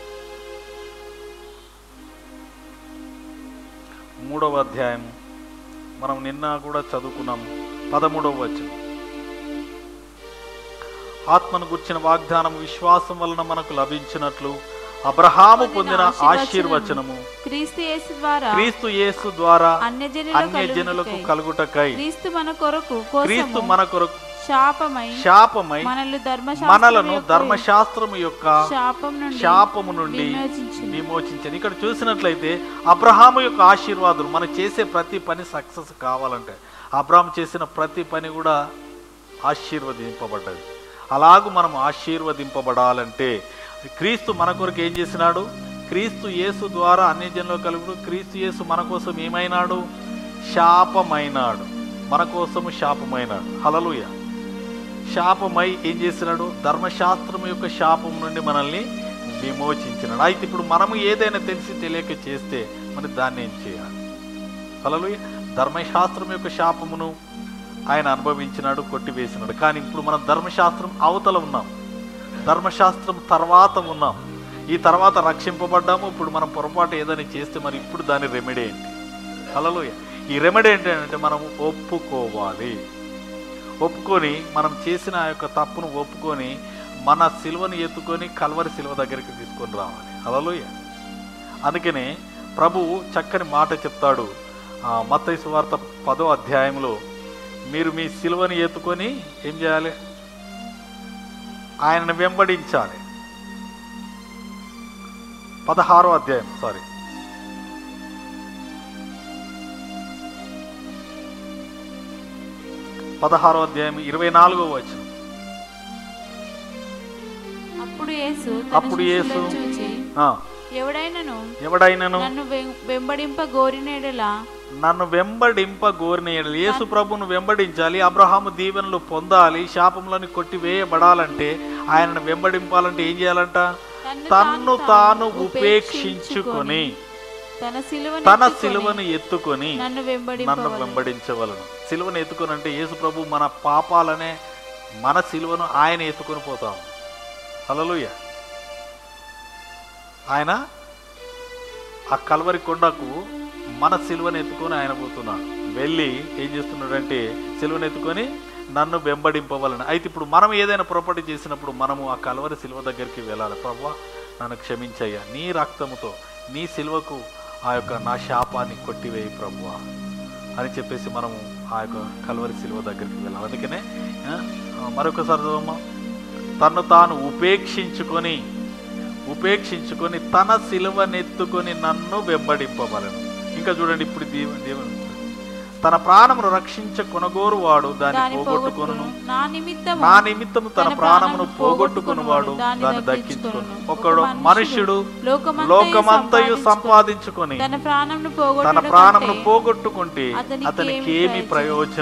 మూడవ అధ్యాయం మనం నిన్న కూడా చదువుకున్నాము పదమూడవ వచనం ఆత్మను గుర్చిన వాగ్దానం విశ్వాసం వలన మనకు లభించినట్లు అబ్రహాము పొందిన ఆశీర్వచనము క్రీస్తు యేసు ద్వారా క్రీస్తు యేసు ద్వారా అన్యజనుల అన్య జనులకు కలుగుటకై క్రీస్తు మన కొరకు క్రీస్తు కోసము మన కొరకు శాపమై శాపమై మనల్ని మనలను ధర్మశాస్త్రం ధర్మశాస్త్రము యొక్క శాపం నుండి శాపము నుండి విమోచించింది. విమోచించని ఇక్కడ చూసినట్లయితే అబ్రహాము యొక్క ఆశీర్వాదులు మనం చేసే ప్రతి పని సక్సెస్ కావాలంటే అబ్రహాం చేసిన ప్రతి పని కూడా ఆశీర్వదింపబడ్డది అలాగూ మనం ఆశీర్వదింపబడాలంటే క్రీస్తు మన కొరకు ఏం చేసినాడు క్రీస్తు యేసు ద్వారా అన్ని జనులు కలుగుడు క్రీస్తు యేసు మన కోసం ఏమైనాడు శాపమైనాడు మన కోసము శాపమైనాడు హలలుయ శాపమై ఏం చేసినాడు ధర్మశాస్త్రం యొక్క శాపం నుండి మనల్ని విమోచించినాడు అయితే ఇప్పుడు మనము ఏదైనా తెలిసి తెలియక చేస్తే మరి దాన్ని ఏం చేయాలి హలలుయ ధర్మశాస్త్రం యొక్క శాపమును ఆయన అనుభవించినాడు కొట్టివేసినాడు కానీ ఇప్పుడు మనం ధర్మశాస్త్రం అవతల ఉన్నాం ధర్మశాస్త్రం తర్వాత ఉన్నాం ఈ తర్వాత రక్షింపబడ్డాము ఇప్పుడు మనం పొరపాటు ఏదైనా చేస్తే మరి ఇప్పుడు దాని రెమెడీ ఏంటి హలలోయ ఈ రెమెడీ ఏంటంటే మనం ఒప్పుకోవాలి ఒప్పుకొని మనం చేసిన ఆ యొక్క తప్పును ఒప్పుకొని మన సిలువను ఎత్తుకొని కల్వరి సిలువ దగ్గరికి తీసుకొని రావాలి హలలోయ అందుకనే ప్రభువు చక్కని మాట చెప్తాడు మత్తయి సువార్త పదో అధ్యాయంలో మీరు మీ సిలువని ఎత్తుకొని ఏం చేయాలి ఆయనను వెంబడించాలి పదహారో అధ్యాయం సారీ పదహారో అధ్యాయం ఇరవై నాలుగో వచ్చిన అప్పుడు యేసు తన అప్పుడు యేసు శిష్యులను చూచి ఎవడైనను ఎవడైనను నన్ను వెం- వెంబడింప గోరినేడలా నన్ను వెంబడింప గోరిన ఎడల యేసు ప్రభును వెంబడించాలి అబ్రహాము దీవెనలు పొందాలి శాపములను కొట్టివేయబడాలంటే ఆయనను వెంబడింపాలంటే ఏం చేయాలంట తన్ను తాను ఉపేక్షించుకొని తన సిలువను తన ఎత్తుకొని సిలువను ఎత్తుకొని నన్ను నన్ను వెంబడింపవలెను. వెంబడించవలను సిలువను ఎత్తుకొని అంటే యేసు ప్రభు మన పాపాలనే మన సిలువను ఆయన ఎత్తుకొని పోతాం హల్లెలూయా ఆయన ఆ కల్వరి కొండకు మన సిలువను ఎత్తుకొని ఆయన పోతున్నాడు వెళ్ళి ఏం చేస్తున్నాడంటే సిలువను ఎత్తుకొని నన్ను వెంబడింపవలను అయితే ఇప్పుడు మనం ఏదైనా పొరపాటు చేసినప్పుడు మనము ఆ కల్వరి సిలువ దగ్గరికి వెళ్ళాలి ప్రభు నన్ను క్షమించయ్యా నీ రక్తముతో నీ సిలువకు ఆ యొక్క నా శాపాన్ని కొట్టివేయి ప్రభు అని చెప్పేసి మనము ఆ యొక్క కల్వరి సిలువ దగ్గరికి వెళ్ళాలి అందుకనే ఆ, మరొకసారి చదవమ్మా తను తాను ఉపేక్షించుకొని ఉపేక్షించుకొని తన సిలువనెత్తుకొని నన్ను వెంబడింపబలను ఇంకా చూడండి ఇప్పుడు దీవ దేవుని తన ప్రాణమును రక్షించ కొనగోరు వాడు దాన్ని దాన్ని పోగొట్టుకొను పోగొట్టుకొను నా నిమిత్తము నా నిమిత్తము తన ప్రాణమును పోగొట్టుకునివాడు దాన్ని దక్కించుకొను ఒకడు మనుష్యుడు లోకమంతయు సంపాదించుకొని తన ప్రాణమును తన పోగొట్టుట ప్రాణమును కంటే పోగొట్టుకుంటే అతనికి అతనికి ఏమి ఏమి ప్రయోజనము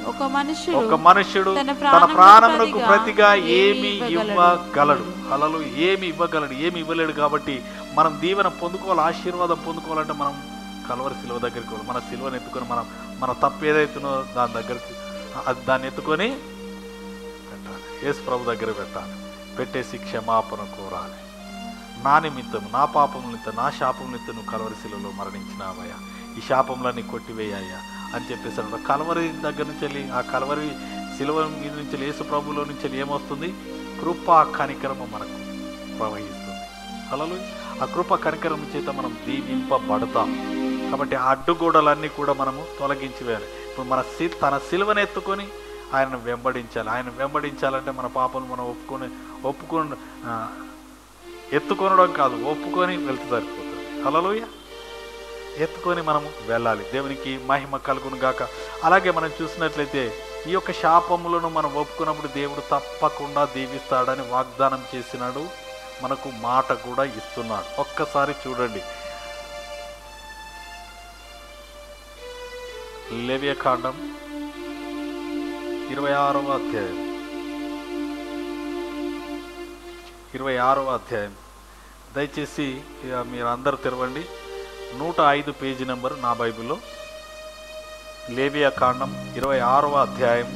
ఒక మనుషుడు ఒక మనుష్యుడు తన తన ప్రాణమునకు ప్రాణమునకు ప్రతిగా ప్రతిగా ఏమి ఏమి ఇవ్వగలడు అలలు ఏమి ఇవ్వగలడు ఏమి ఇవ్వలేడు కాబట్టి మనం దీవెన పొందుకోవాలి ఆశీర్వాదం పొందుకోవాలంటే మనం కలవరి శిలువ దగ్గరికి వెళ్ళాలి. మన శిలువను ఎత్తుకొని మనం మన తప్పు ఏదైతుందో దాని దగ్గరికి అది దాన్ని ఎత్తుకొని పెట్టాలి యేసు ప్రభు దగ్గర పెట్టాలి పెట్టేసి క్షమాపణ కోరాలి నా నిమిత్తం నా పాపం నిమిత్తం నా శాపం నిమిత్తం నువ్వు కలవరి శిలువలో మరణించినావయ్యా ఈ శాపంలన్నీ కొట్టివేయ్యా అని చెప్పేసి అన్నాడు. కలవరి దగ్గర నుంచి వెళ్ళి ఆ కలవరి శిలువ మీద నుంచి వెళ్ళి, యేసు ప్రభులో నుంచి వెళ్ళి ఏమొస్తుంది కృపా కనికరము మనకు ప్రవహిస్తుంది అలలు ఆ కృప కనికరం చేత మనం దీవింపబడతాం కాబట్టి ఆ అడ్డుగోడలన్నీ కూడా మనము తొలగించి వేయాలి ఇప్పుడు మన సి తన సిలువను ఎత్తుకొని ఆయనను వెంబడించాలి ఆయన వెంబడించాలంటే మన పాపను మనం ఒప్పుకొని ఒప్పుకొని ఆ, ఎత్తుకొనడం కాదు ఒప్పుకొని వెళ్తే సరిపోతుంది హలోయ ఎత్తుకొని మనము వెళ్ళాలి దేవునికి మహిమ కలుగును గాక అలాగే మనం చూసినట్లయితే ఈ యొక్క శాపములను మనం ఒప్పుకున్నప్పుడు దేవుడు తప్పకుండా దీవిస్తాడని వాగ్దానం చేసినాడు మనకు మాట కూడా ఇస్తున్నాడు ఒక్కసారి చూడండి లేవ్యకాండం ఇరవై ఆరవ అధ్యాయం ఇరవై ఆరవ అధ్యాయం దయచేసి ఇక మీరు అందరు తెరవండి నూట ఐదు పేజీ నెంబర్ నా బైబిల్లో లేవియా కాండం ఇరవై ఆరవ అధ్యాయం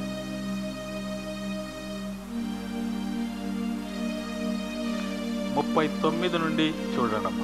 ముప్పై తొమ్మిది నుండి చూడండి అమ్మా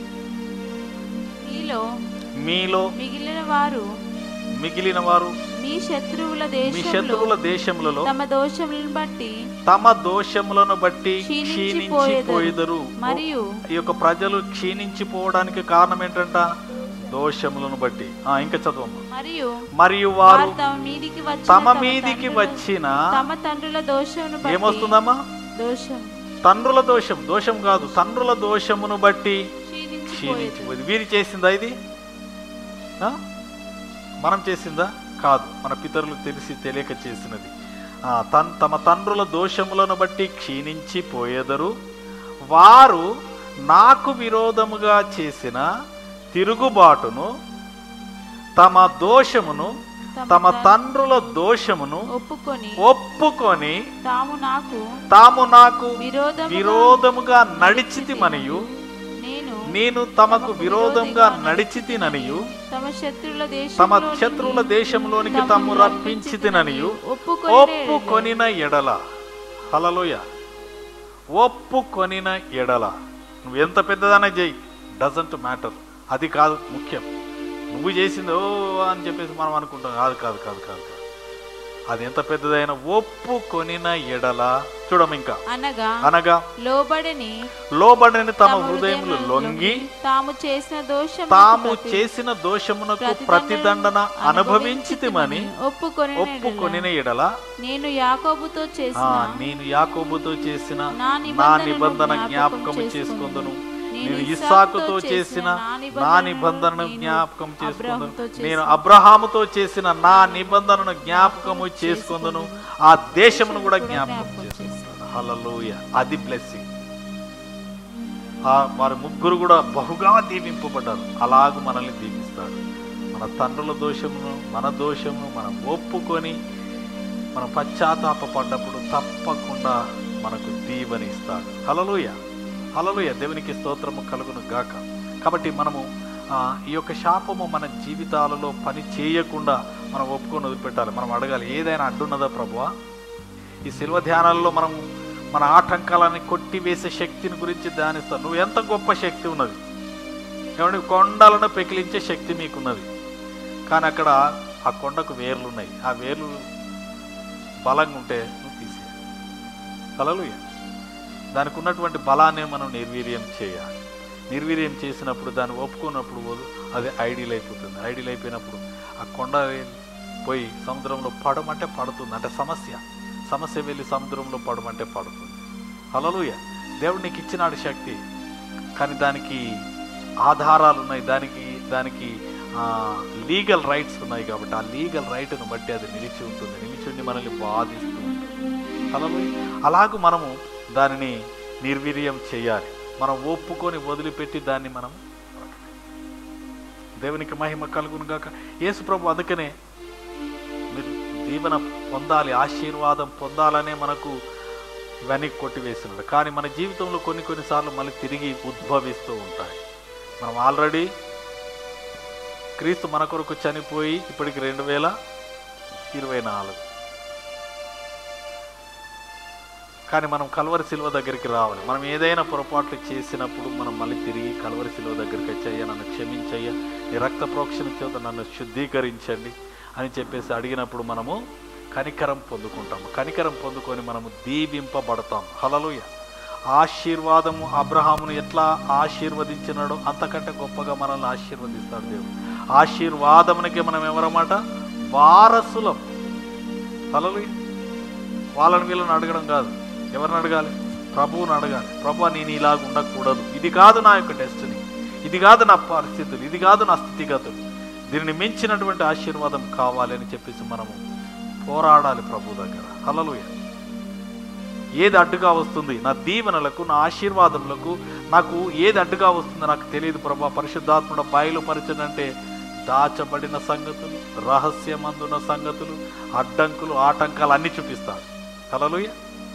మీలో మీలో మిగిలిన వారు మిగిలిన వారు మీ శత్రువుల మీ దేశంలో శత్రువుల దేశములలో తమ దోషములను బట్టి తమ దోషములను బట్టి క్షీణించిపోయెదరు. క్షీణించిపోయేదరు మరియు ఈ యొక్క ప్రజలు క్షీణించిపోవడానికి కారణం ఏంటంట దోషములను బట్టి ఆ ఇంకా చదవమ్మా మరియు మరియు వారు వారు తమ మీదికి వచ్చి తమ మీదికి వచ్చిన తమ తండ్రుల దోషమును బట్టి ఏమొస్తుందమ్మా దోషం తండ్రుల దోషం దోషం కాదు తండ్రుల దోషమును బట్టి క్షీణించిపోయేది క్షీణించిపోయింది వీరు చేసిందా ఇది ఆ? మనం చేసిందా కాదు మన పితరులు తెలిసి తెలియక చేసినది ఆ, తన్ తమ తండ్రుల దోషములను బట్టి క్షీణించిపోయేదరు వారు నాకు విరోధముగా చేసిన తిరుగుబాటును తమ దోషమును తమ తండ్రుల దోషమును ఒప్పుకొని ఒప్పుకొని తాము నాకు తాము నాకు విరోధముగా విరోధముగా నడిచితి మనయు నేను నేను తమకు విరోధంగా నడిచితిననియు తమ శత్రువుల తమ దేశంలో శత్రువుల దేశంలోనికి తమ్ము రప్పించితిననియు ఒప్పుకొని ఒప్పుకొనిన ఎడల హలలోయ ఒప్పుకొనిన ఎడల నువ్వు ఎంత పెద్దదైనా చేయి డజంట్ మ్యాటర్ అది కాదు ముఖ్యం నువ్వు చేసింది ఓ అని చెప్పేసి మనం అనుకుంటాం కాదు కాదు కాదు కాదు కాదు అది ఎంత పెద్దదైనా ఒప్పుకొనిన ఎడల చూడము ఇంకా అనగా అనగా లోబడని లోబడని తమ తమ హృదయములు హృదయములు లొంగి తాము చేసిన దోషం తాము చేసిన దోషమునకు ప్రతిదండన అనుభవించితిమని ఒప్పుకొని ఒప్పుకొనిన ఎడల నేను యాకోబుతో ఆ, చేసిన నేను యాకోబుతో చేసిన నా నా నిబంధనను నిబంధన జ్ఞాపకం జ్ఞాపకం చేసుకొందును. చేసుకుందును నేను నేను ఇస్సాకుతో ఇస్సాకుతో చేసిన చేసిన నా నా నిబంధనను నిబంధనను జ్ఞాపకం నేను చేసుకుందును అబ్రాహాముతో నేను చేసిన అబ్రహాముతో చేసిన నా నిబంధనను జ్ఞాపకము చేసుకుందును ఆ దేశమును కూడా జ్ఞాపకం జ్ఞాపకం చేసుకుంటాను హల్లెలూయ అది బ్లెస్సింగ్ ఆ వారి ముగ్గురు కూడా బహుగా దీవింపబడ్డారు అలాగూ మనల్ని దీవిస్తాడు మన తండ్రుల దోషమును మన దోషమును మనం ఒప్పుకొని మనం పశ్చాత్తాపడ్డప్పుడు తప్పకుండా మనకు దీవెని ఇస్తాడు హలలుయ హలలుయ దేవునికి స్తోత్రము కలుగును గాక కాబట్టి మనము ఆ, ఈ యొక్క శాపము మన జీవితాలలో పని చేయకుండా మనం ఒప్పుకొని వదిలిపెట్టాలి మనం అడగాలి ఏదైనా అడ్డున్నదా ప్రభువా ఈ శిల్వ ధ్యానాల్లో మనం మన ఆటంకాలని కొట్టివేసే శక్తిని గురించి ధ్యానిస్తాం నువ్వు ఎంత గొప్ప శక్తి ఉన్నది ఏమంటే కొండలను పెకిలించే శక్తి మీకున్నది కానీ అక్కడ ఆ కొండకు వేర్లు ఉన్నాయి ఆ వేర్లు బలంగా ఉంటే నువ్వు తీసే కలలు దానికి ఉన్నటువంటి బలాన్ని మనం నిర్వీర్యం చేయాలి నిర్వీర్యం చేసినప్పుడు దాన్ని ఒప్పుకున్నప్పుడు వదు- అది ఐడియల్ అయిపోతుంది ఐడియల్ అయిపోయినప్పుడు ఆ కొండ పోయి సముద్రంలో పడమంటే పడుతుంది అంటే సమస్య సమస్య వెళ్ళి సముద్రంలో పడమంటే పడుతుంది హలలుయ దేవుడు నీకు ఇచ్చినాడు శక్తి కానీ దానికి ఆధారాలు ఉన్నాయి దానికి దానికి లీగల్ రైట్స్ ఉన్నాయి కాబట్టి ఆ లీగల్ రైట్ను బట్టి అది నిలిచి ఉంటుంది నిలిచి ఉండి మనల్ని బాధిస్తూ ఉంటుంది హలలుయ అలాగూ మనము దానిని నిర్వీర్యం చేయాలి మనం ఒప్పుకొని వదిలిపెట్టి దాన్ని మనం దేవునికి మహిమ కలుగును గాక యేసు ప్రభు అందుకనే మీరు దీవెన పొందాలి ఆశీర్వాదం పొందాలనే మనకు ఇవన్నీ కొట్టివేస్తున్నాడు కానీ మన జీవితంలో కొన్ని కొన్నిసార్లు మళ్ళీ తిరిగి ఉద్భవిస్తూ ఉంటాయి మనం ఆల్రెడీ క్రీస్తు మన కొరకు చనిపోయి ఇప్పటికి రెండు వేల ఇరవై నాలుగు కానీ మనం కల్వరి శిలువ దగ్గరికి రావాలి మనం ఏదైనా పొరపాట్లు చేసినప్పుడు మనం మళ్ళీ తిరిగి కల్వరి శిలువ దగ్గరికి వచ్చి అయ్యా నన్ను క్షమించయ్య నీ రక్త ప్రోక్షణ చేత నన్ను శుద్ధీకరించండి అని చెప్పేసి అడిగినప్పుడు మనము కనికరం పొందుకుంటాము కనికరం పొందుకొని మనము దీవింపబడతాం హలలుయ ఆశీర్వాదము అబ్రహామును ఎట్లా ఆశీర్వదించినాడో అంతకంటే గొప్పగా మనల్ని ఆశీర్వదిస్తాడు దేవుడు ఆశీర్వాదమునికి మనం ఎవరమాట వారసులం హలలుయ వాళ్ళని వీళ్ళని అడగడం కాదు ఎవరిని అడగాలి ప్రభువుని అడగాలి ప్రభు నేను ఇలాగ ఉండకూడదు ఇది కాదు నా యొక్క డెస్టినీ ఇది కాదు నా పరిస్థితులు ఇది కాదు నా స్థితిగతులు దీనిని మించినటువంటి ఆశీర్వాదం కావాలి అని చెప్పేసి మనము పోరాడాలి ప్రభు దగ్గర హలలుయ ఏది అడ్డుగా వస్తుంది నా దీవెనలకు నా ఆశీర్వాదములకు నాకు ఏది అడ్డుగా వస్తుందో నాకు తెలియదు ప్రభా పరిశుద్ధాత్ముడ బయలుపరచనంటే దాచబడిన సంగతులు రహస్యమందున సంగతులు అడ్డంకులు ఆటంకాలు అన్నీ చూపిస్తాను హలలుయ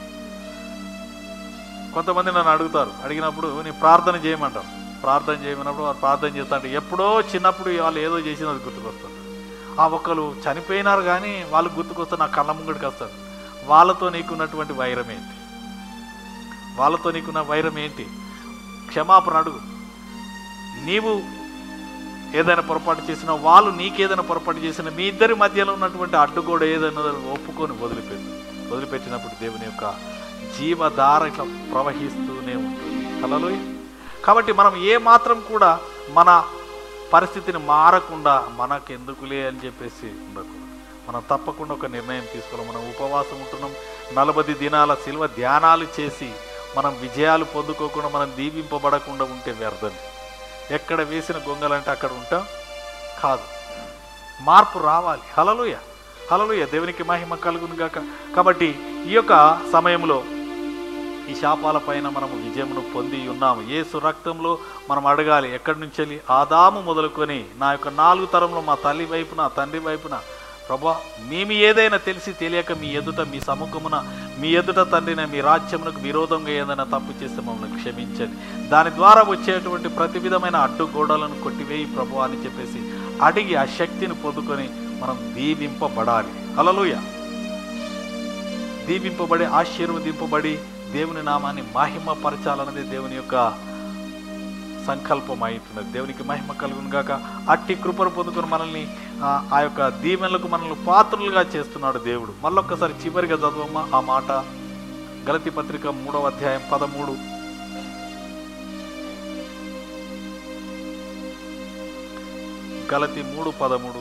కొంతమంది నన్ను అడుగుతారు అడిగినప్పుడు నేను ప్రార్థన చేయమంటారు ప్రార్థన చేయమన్నప్పుడు వారు ప్రార్థన చేస్తా అంటే ఎప్పుడో చిన్నప్పుడు వాళ్ళు ఏదో చేసినది గుర్తుకొస్తారు ఆ ఒక్కరు చనిపోయినారు కానీ వాళ్ళు గుర్తుకొస్తారు నా కళ్ళ ముంగడికి వస్తారు వాళ్ళతో నీకున్నటువంటి వైరం ఏంటి వాళ్ళతో నీకున్న వైరం ఏంటి క్షమాపణ అడుగు నీవు ఏదైనా పొరపాటు చేసినా వాళ్ళు నీకేదైనా పొరపాటు చేసినా మీ ఇద్దరి మధ్యలో ఉన్నటువంటి అడ్డుగోడ ఏదైనా ఒప్పుకొని వదిలిపెట్టు వదిలిపెట్టినప్పుడు దేవుని యొక్క జీవధార ఇట్లా ప్రవహిస్తూనే ఉంటుంది కలలో కాబట్టి మనం ఏ మాత్రం కూడా మన పరిస్థితిని మారకుండా మనకెందుకులే అని చెప్పేసి ఉండకూడదు మనం తప్పకుండా ఒక నిర్ణయం తీసుకోవాలి మనం ఉపవాసం ఉంటున్నాం నలభై దినాల శిల్వ ధ్యానాలు చేసి మనం విజయాలు పొందుకోకుండా మనం దీవింపబడకుండా ఉంటే వ్యర్థం ఎక్కడ వేసిన గొంగలంటే అక్కడ ఉంటాం కాదు మార్పు రావాలి హలలుయ హలలుయ దేవునికి మహిమ కలుగును గాక కాబట్టి ఈ యొక్క సమయంలో ఈ శాపాల పైన మనము విజయమును పొంది ఉన్నాము ఏసు రక్తంలో మనం అడగాలి ఎక్కడి నుంచి వెళ్ళి ఆదాము మొదలుకొని నా యొక్క నాలుగు తరంలో మా తల్లి వైపున తండ్రి వైపున ప్రభా మేము ఏదైనా తెలిసి తెలియక మీ ఎదుట మీ సముఖమున మీ ఎదుట తండ్రిన మీ రాజ్యమునకు విరోధంగా ఏదైనా తప్పు చేస్తే మమ్మల్ని క్షమించండి దాని ద్వారా వచ్చేటువంటి ప్రతి విధమైన అడ్డుగోడలను కొట్టివేయి ప్రభు అని చెప్పేసి అడిగి ఆ శక్తిని పొందుకొని మనం దీవింపబడాలి అలలుయ దీవింపబడి ఆశీర్వదింపబడి దేవుని నామాన్ని మహిమపరచాలన్నది దేవుని యొక్క సంకల్పం అవుతున్నది దేవునికి మహిమ కలుగును గాక అట్టి కృపను పొందుకొని మనల్ని ఆ, ఆ యొక్క దీవెనలకు మనల్ని పాత్రలుగా చేస్తున్నాడు దేవుడు మళ్ళొక్కసారి చివరిగా చదవమ్మా ఆ మాట గలతి పత్రిక మూడవ అధ్యాయం పదమూడు గలతి మూడు పదమూడు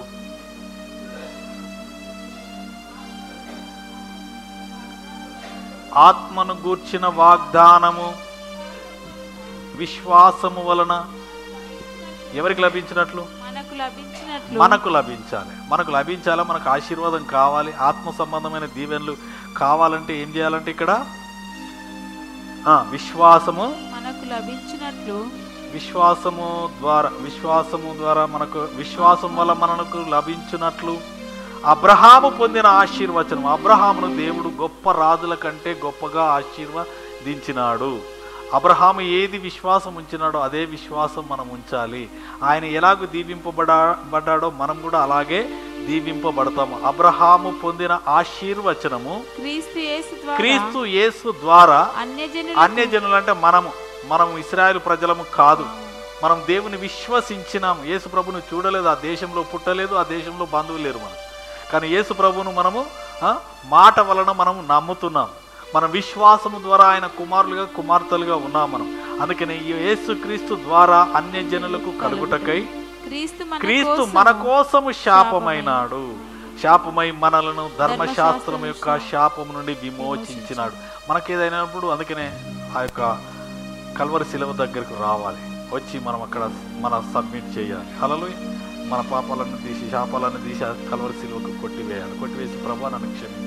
ఆత్మను గూర్చిన వాగ్దానము విశ్వాసము వలన ఎవరికి లభించినట్లు మనకు లభించినట్లు మనకు లభించాలి మనకు లభించాలా మనకు ఆశీర్వాదం కావాలి ఆత్మ సంబంధమైన దీవెనలు కావాలంటే ఏం చేయాలంటే ఇక్కడ ఆ, విశ్వాసము మనకు లభించినట్లు విశ్వాసము ద్వారా విశ్వాసము ద్వారా మనకు విశ్వాసం వల్ల మనకు లభించినట్లు అబ్రహాము పొందిన ఆశీర్వచనం అబ్రహామును దేవుడు గొప్ప రాజుల కంటే గొప్పగా ఆశీర్వదించినాడు అబ్రహాము ఏది విశ్వాసం ఉంచినాడో అదే విశ్వాసం మనం ఉంచాలి ఆయన ఎలాగో దీవింపబడా పడ్డాడో మనం కూడా అలాగే దీవింపబడతాము అబ్రహాము పొందిన ఆశీర్వచనము క్రీస్తు యేసు ద్వారా క్రీస్తు యేసు ద్వారా అన్యజనులకు అన్యజనులు అంటే మనము మనం ఇస్రాయేల్ ప్రజలము కాదు మనం దేవుని విశ్వసించినాం యేసు ప్రభుని చూడలేదు ఆ దేశంలో పుట్టలేదు ఆ దేశంలో బంధువులు లేరు మనం కానీ యేసు ప్రభువును మనము ఆ, మాట వలన మనము నమ్ముతున్నాం మన విశ్వాసము ద్వారా ఆయన కుమారులుగా కుమార్తెలుగా ఉన్నాం మనం అందుకని ఈ యేసు క్రీస్తు ద్వారా అన్యజనులకు కలుగుటకై క్రీస్తు మన క్రీస్తు కోసము మన కోసము శాపమైనాడు శాపమై మనలను ధర్మశాస్త్రం యొక్క శాపము నుండి విమోచించినాడు మనకేదైనప్పుడు అందుకనే ఆ యొక్క కల్వరి శిలువ దగ్గరకు రావాలి వచ్చి మనం అక్కడ మన సబ్మిట్ చేయాలి హలలు మన పాపాలను తీసి శాపాలను తీసి ఆ కల్వరి శిలువకు కొట్టివేయాలి కొట్టివేసి ప్రభా నన్ను క్షమించు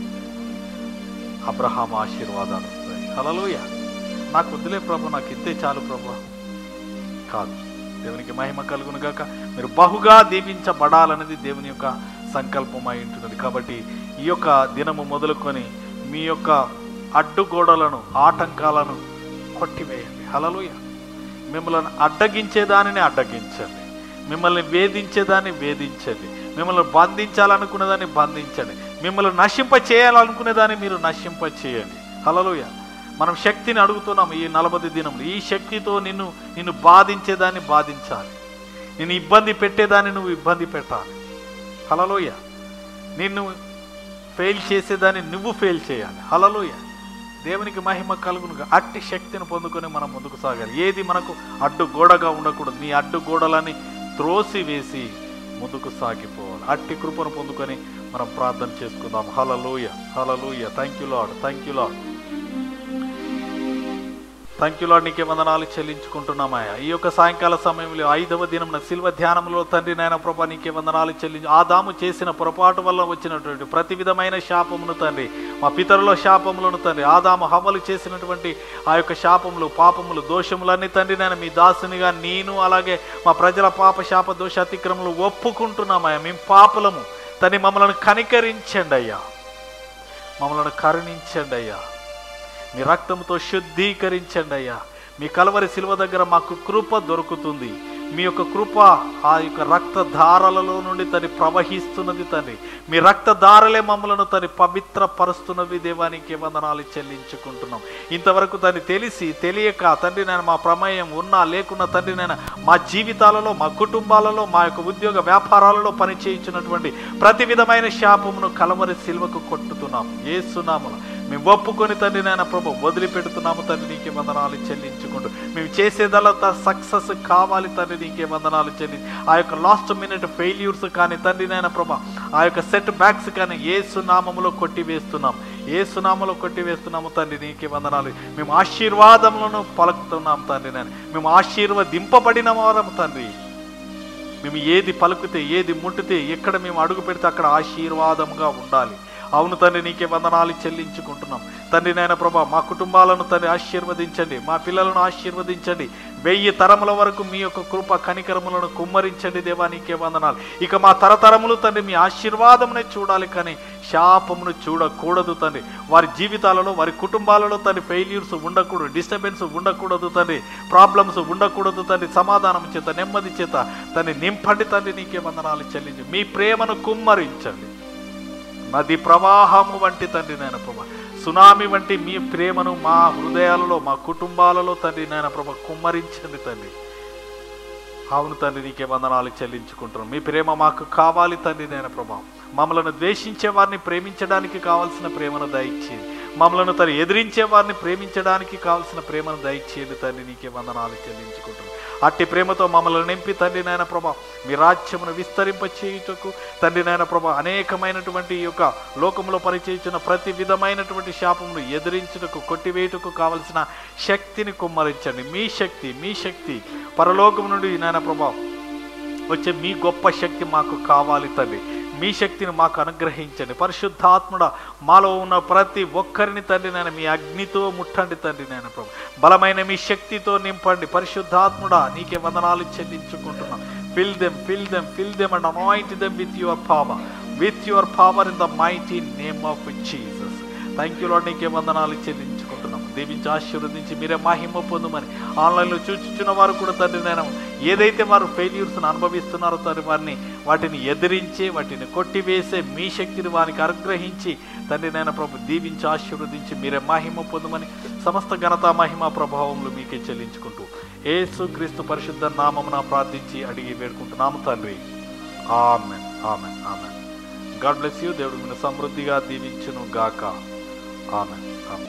అబ్రహాం ఆశీర్వాదాలు వస్తాయి హలలుయ నాకు వద్దులే ప్రభు నాకు ఇంతే చాలు ప్రభు కాదు దేవునికి మహిమ కలుగును గాక మీరు బహుగా దీవించబడాలనేది దేవుని యొక్క సంకల్పమై ఉంటున్నది కాబట్టి ఈ యొక్క దినము మొదలుకొని మీ యొక్క అడ్డుగోడలను ఆటంకాలను కొట్టివేయండి హలలుయ మిమ్మల్ని అడ్డగించేదానిని అడ్డగించండి మిమ్మల్ని వేధించేదాన్ని వేధించండి మిమ్మల్ని బంధించాలనుకునేదాన్ని బంధించండి మిమ్మల్ని నశింప చేయాలనుకునేదాన్ని మీరు నశింప చేయండి హలలుయ మనం శక్తిని అడుగుతున్నాం ఈ నలభై దినములు ఈ శక్తితో నిన్ను నిన్ను బాధించేదాన్ని బాధించాలి నిన్ను ఇబ్బంది పెట్టేదాన్ని నువ్వు ఇబ్బంది పెట్టాలి హలలోయ నిన్ను ఫెయిల్ చేసేదాన్ని నువ్వు ఫెయిల్ చేయాలి హలలోయ దేవునికి మహిమ కలుగును అట్టి శక్తిని పొందుకొని మనం ముందుకు సాగాలి ఏది మనకు అడ్డు గోడగా ఉండకూడదు నీ అడ్డు గోడలని త్రోసి వేసి ముందుకు సాగిపోవాలి అట్టి కృపను పొందుకొని మనం ప్రార్థన చేసుకుందాం హలలోయ హలలోయ thank you Lord thank you Lord thank you Lord నీకే వందనాలు చెల్లించుకుంటున్నామయ్యా ఈ యొక్క సాయంకాల సమయంలో ఐదవ దినం శిల్వ ధ్యానంలో తండ్రి నాయన ప్రభా నీకే వందనాలు చెల్లించు ఆదాము చేసిన పొరపాటు వల్ల వచ్చినటువంటి ప్రతి విధమైన శాపమును తండ్రి మా పితరుల శాపములను తండ్రి ఆదాము హవ్వలు చేసినటువంటి ఆ యొక్క శాపములు పాపములు దోషములన్నీ తండ్రి నేను మీ దాసునిగా నేను అలాగే మా ప్రజల పాప శాప దోష అతిక్రమలు ఒప్పుకుంటున్నామయ్యా మేము పాపలము తండ్రి మమ్మల్ని కనికరించండి అయ్యా మమ్మల్ని కరుణించండి అయ్యా మీ రక్తంతో శుద్ధీకరించండి అయ్యా మీ కలవరి శిలువ దగ్గర మాకు కృప దొరుకుతుంది మీ యొక్క కృప ఆ యొక్క రక్తధారలలో నుండి తని ప్రవహిస్తున్నది తండ్రి మీ రక్తధారలే మమ్మలను తని పవిత్రపరుస్తున్నవి దేవానికి వందనాలు చెల్లించుకుంటున్నాం ఇంతవరకు తను తెలిసి తెలియక తండ్రి నేను మా ప్రమేయం ఉన్నా లేకున్నా తండ్రి నేను మా జీవితాలలో మా కుటుంబాలలో మా యొక్క ఉద్యోగ వ్యాపారాలలో పనిచేయించినటువంటి ప్రతి విధమైన శాపమును కలవరి శిల్వకు కొట్టుతున్నాం ఏసునాములు మేము ఒప్పుకొని తండ్రి నాయన ప్రభు వదిలిపెడుతున్నాము తండ్రి నీకే వందనాలు చెల్లించుకుంటూ మేము చేసేదల్లా సక్సెస్ కావాలి తండ్రి నీకే వందనాలు చెల్లి ఆ యొక్క లాస్ట్ మినిట్ ఫెయిల్యూర్స్ కానీ తండ్రి నాయన ప్రభ ఆ యొక్క సెట్ బ్యాక్స్ కానీ ఏ సునామములో కొట్టివేస్తున్నాం ఏ సునామలో కొట్టివేస్తున్నాము తండ్రి నీకే వందనాలు మేము ఆశీర్వాదములను పలుకుతున్నాం తండ్రి నేను మేము ఆశీర్వదింపబడిన వారము తండ్రి మేము ఏది పలుకుతే ఏది ముట్టితే ఎక్కడ మేము అడుగు పెడితే అక్కడ ఆశీర్వాదంగా ఉండాలి అవును తండ్రి నీకే వందనాలు చెల్లించుకుంటున్నాం తండ్రి నాయన ప్రభా మా కుటుంబాలను తండ్రి ఆశీర్వదించండి మా పిల్లలను ఆశీర్వదించండి వెయ్యి తరముల వరకు మీ యొక్క కృప కనికరములను కుమ్మరించండి దేవా నీకే వందనాలు ఇక మా తరతరములు తండ్రి మీ ఆశీర్వాదమునే చూడాలి కానీ శాపమును చూడకూడదు తండ్రి వారి జీవితాలలో వారి కుటుంబాలలో తండ్రి ఫెయిల్యూర్స్ ఉండకూడదు డిస్టర్బెన్స్ ఉండకూడదు తండ్రి ప్రాబ్లమ్స్ ఉండకూడదు తండ్రి సమాధానం చేత నెమ్మది చేత తండ్రి నింపండి తండ్రి నీకే వందనాలు చెల్లించి మీ ప్రేమను కుమ్మరించండి నది ప్రవాహము వంటి తండ్రి నాయన ప్రభ సునామీ వంటి మీ ప్రేమను మా హృదయాలలో మా కుటుంబాలలో తండ్రి నాయన ప్రభ కుమ్మరించండి తండ్రి అవును తండ్రి నీకే వందనాలు చెల్లించుకుంటున్నాం మీ ప్రేమ మాకు కావాలి తండ్రి నాయన ప్రభా మమ్మల్ని ద్వేషించే వారిని ప్రేమించడానికి కావాల్సిన ప్రేమను దయచేయండి మమ్మల్ని తను ఎదిరించే వారిని ప్రేమించడానికి కావాల్సిన ప్రేమను దయచేయండి తండ్రి నీకే వందనాలు చెల్లించుకుంటున్నాం అట్టి ప్రేమతో మమ్మల్ని నింపి తండ్రి నాయన ప్రభా మీ రాజ్యమును విస్తరింప చేయుటకు తండ్రి నాయన ప్రభా అనేకమైనటువంటి ఈ యొక్క లోకంలో పరిచయించిన ప్రతి విధమైనటువంటి శాపమును ఎదిరించుటకు కొట్టివేయుటకు కావలసిన శక్తిని కుమ్మరించండి మీ శక్తి మీ శక్తి పరలోకం నుండి నాయన ప్రభా వచ్చే మీ గొప్ప శక్తి మాకు కావాలి తండ్రి మీ శక్తిని మాకు అనుగ్రహించండి పరిశుద్ధాత్ముడ మాలో ఉన్న ప్రతి ఒక్కరిని తండ్రి నేను మీ అగ్నితో ముట్టండి తండ్రి నేను ప్రభు బలమైన మీ శక్తితో నింపండి పరిశుద్ధాత్ముడా నీకే వందనాలు చెల్లించుకుంటున్నాం fill them fill them fill them and anoint them with your power with your power in the mighty name of Jesus thank you Lord నీకే వందనాలు చెల్లించుకుంటున్నాం దీవించి ఆశీర్వదించి మీరే మహిమ పొందుమని ఆన్లైన్లో చూచుచున్న వారు కూడా తండ్రి నేను ఏదైతే వారు ఫెయిల్యూర్స్ని అనుభవిస్తున్నారో తండ్రి వారిని వాటిని ఎదిరించి వాటిని కొట్టివేసే మీ శక్తిని వారికి అనుగ్రహించి తండ్రి నేను ప్రభు దీవించి ఆశీర్వదించి మీరే మహిమ పొందుమని సమస్త ఘనత మహిమ ప్రభావములు మీకే చెల్లించుకుంటూ ఏసు క్రీస్తు పరిశుద్ధ నామమున ప్రార్థించి అడిగి వేడుకుంటున్నాము తండ్రి amen amen amen God bless you దేవుడు మీరు సమృద్ధిగా దీవించును గాక ఆమెన్ ఆమెన్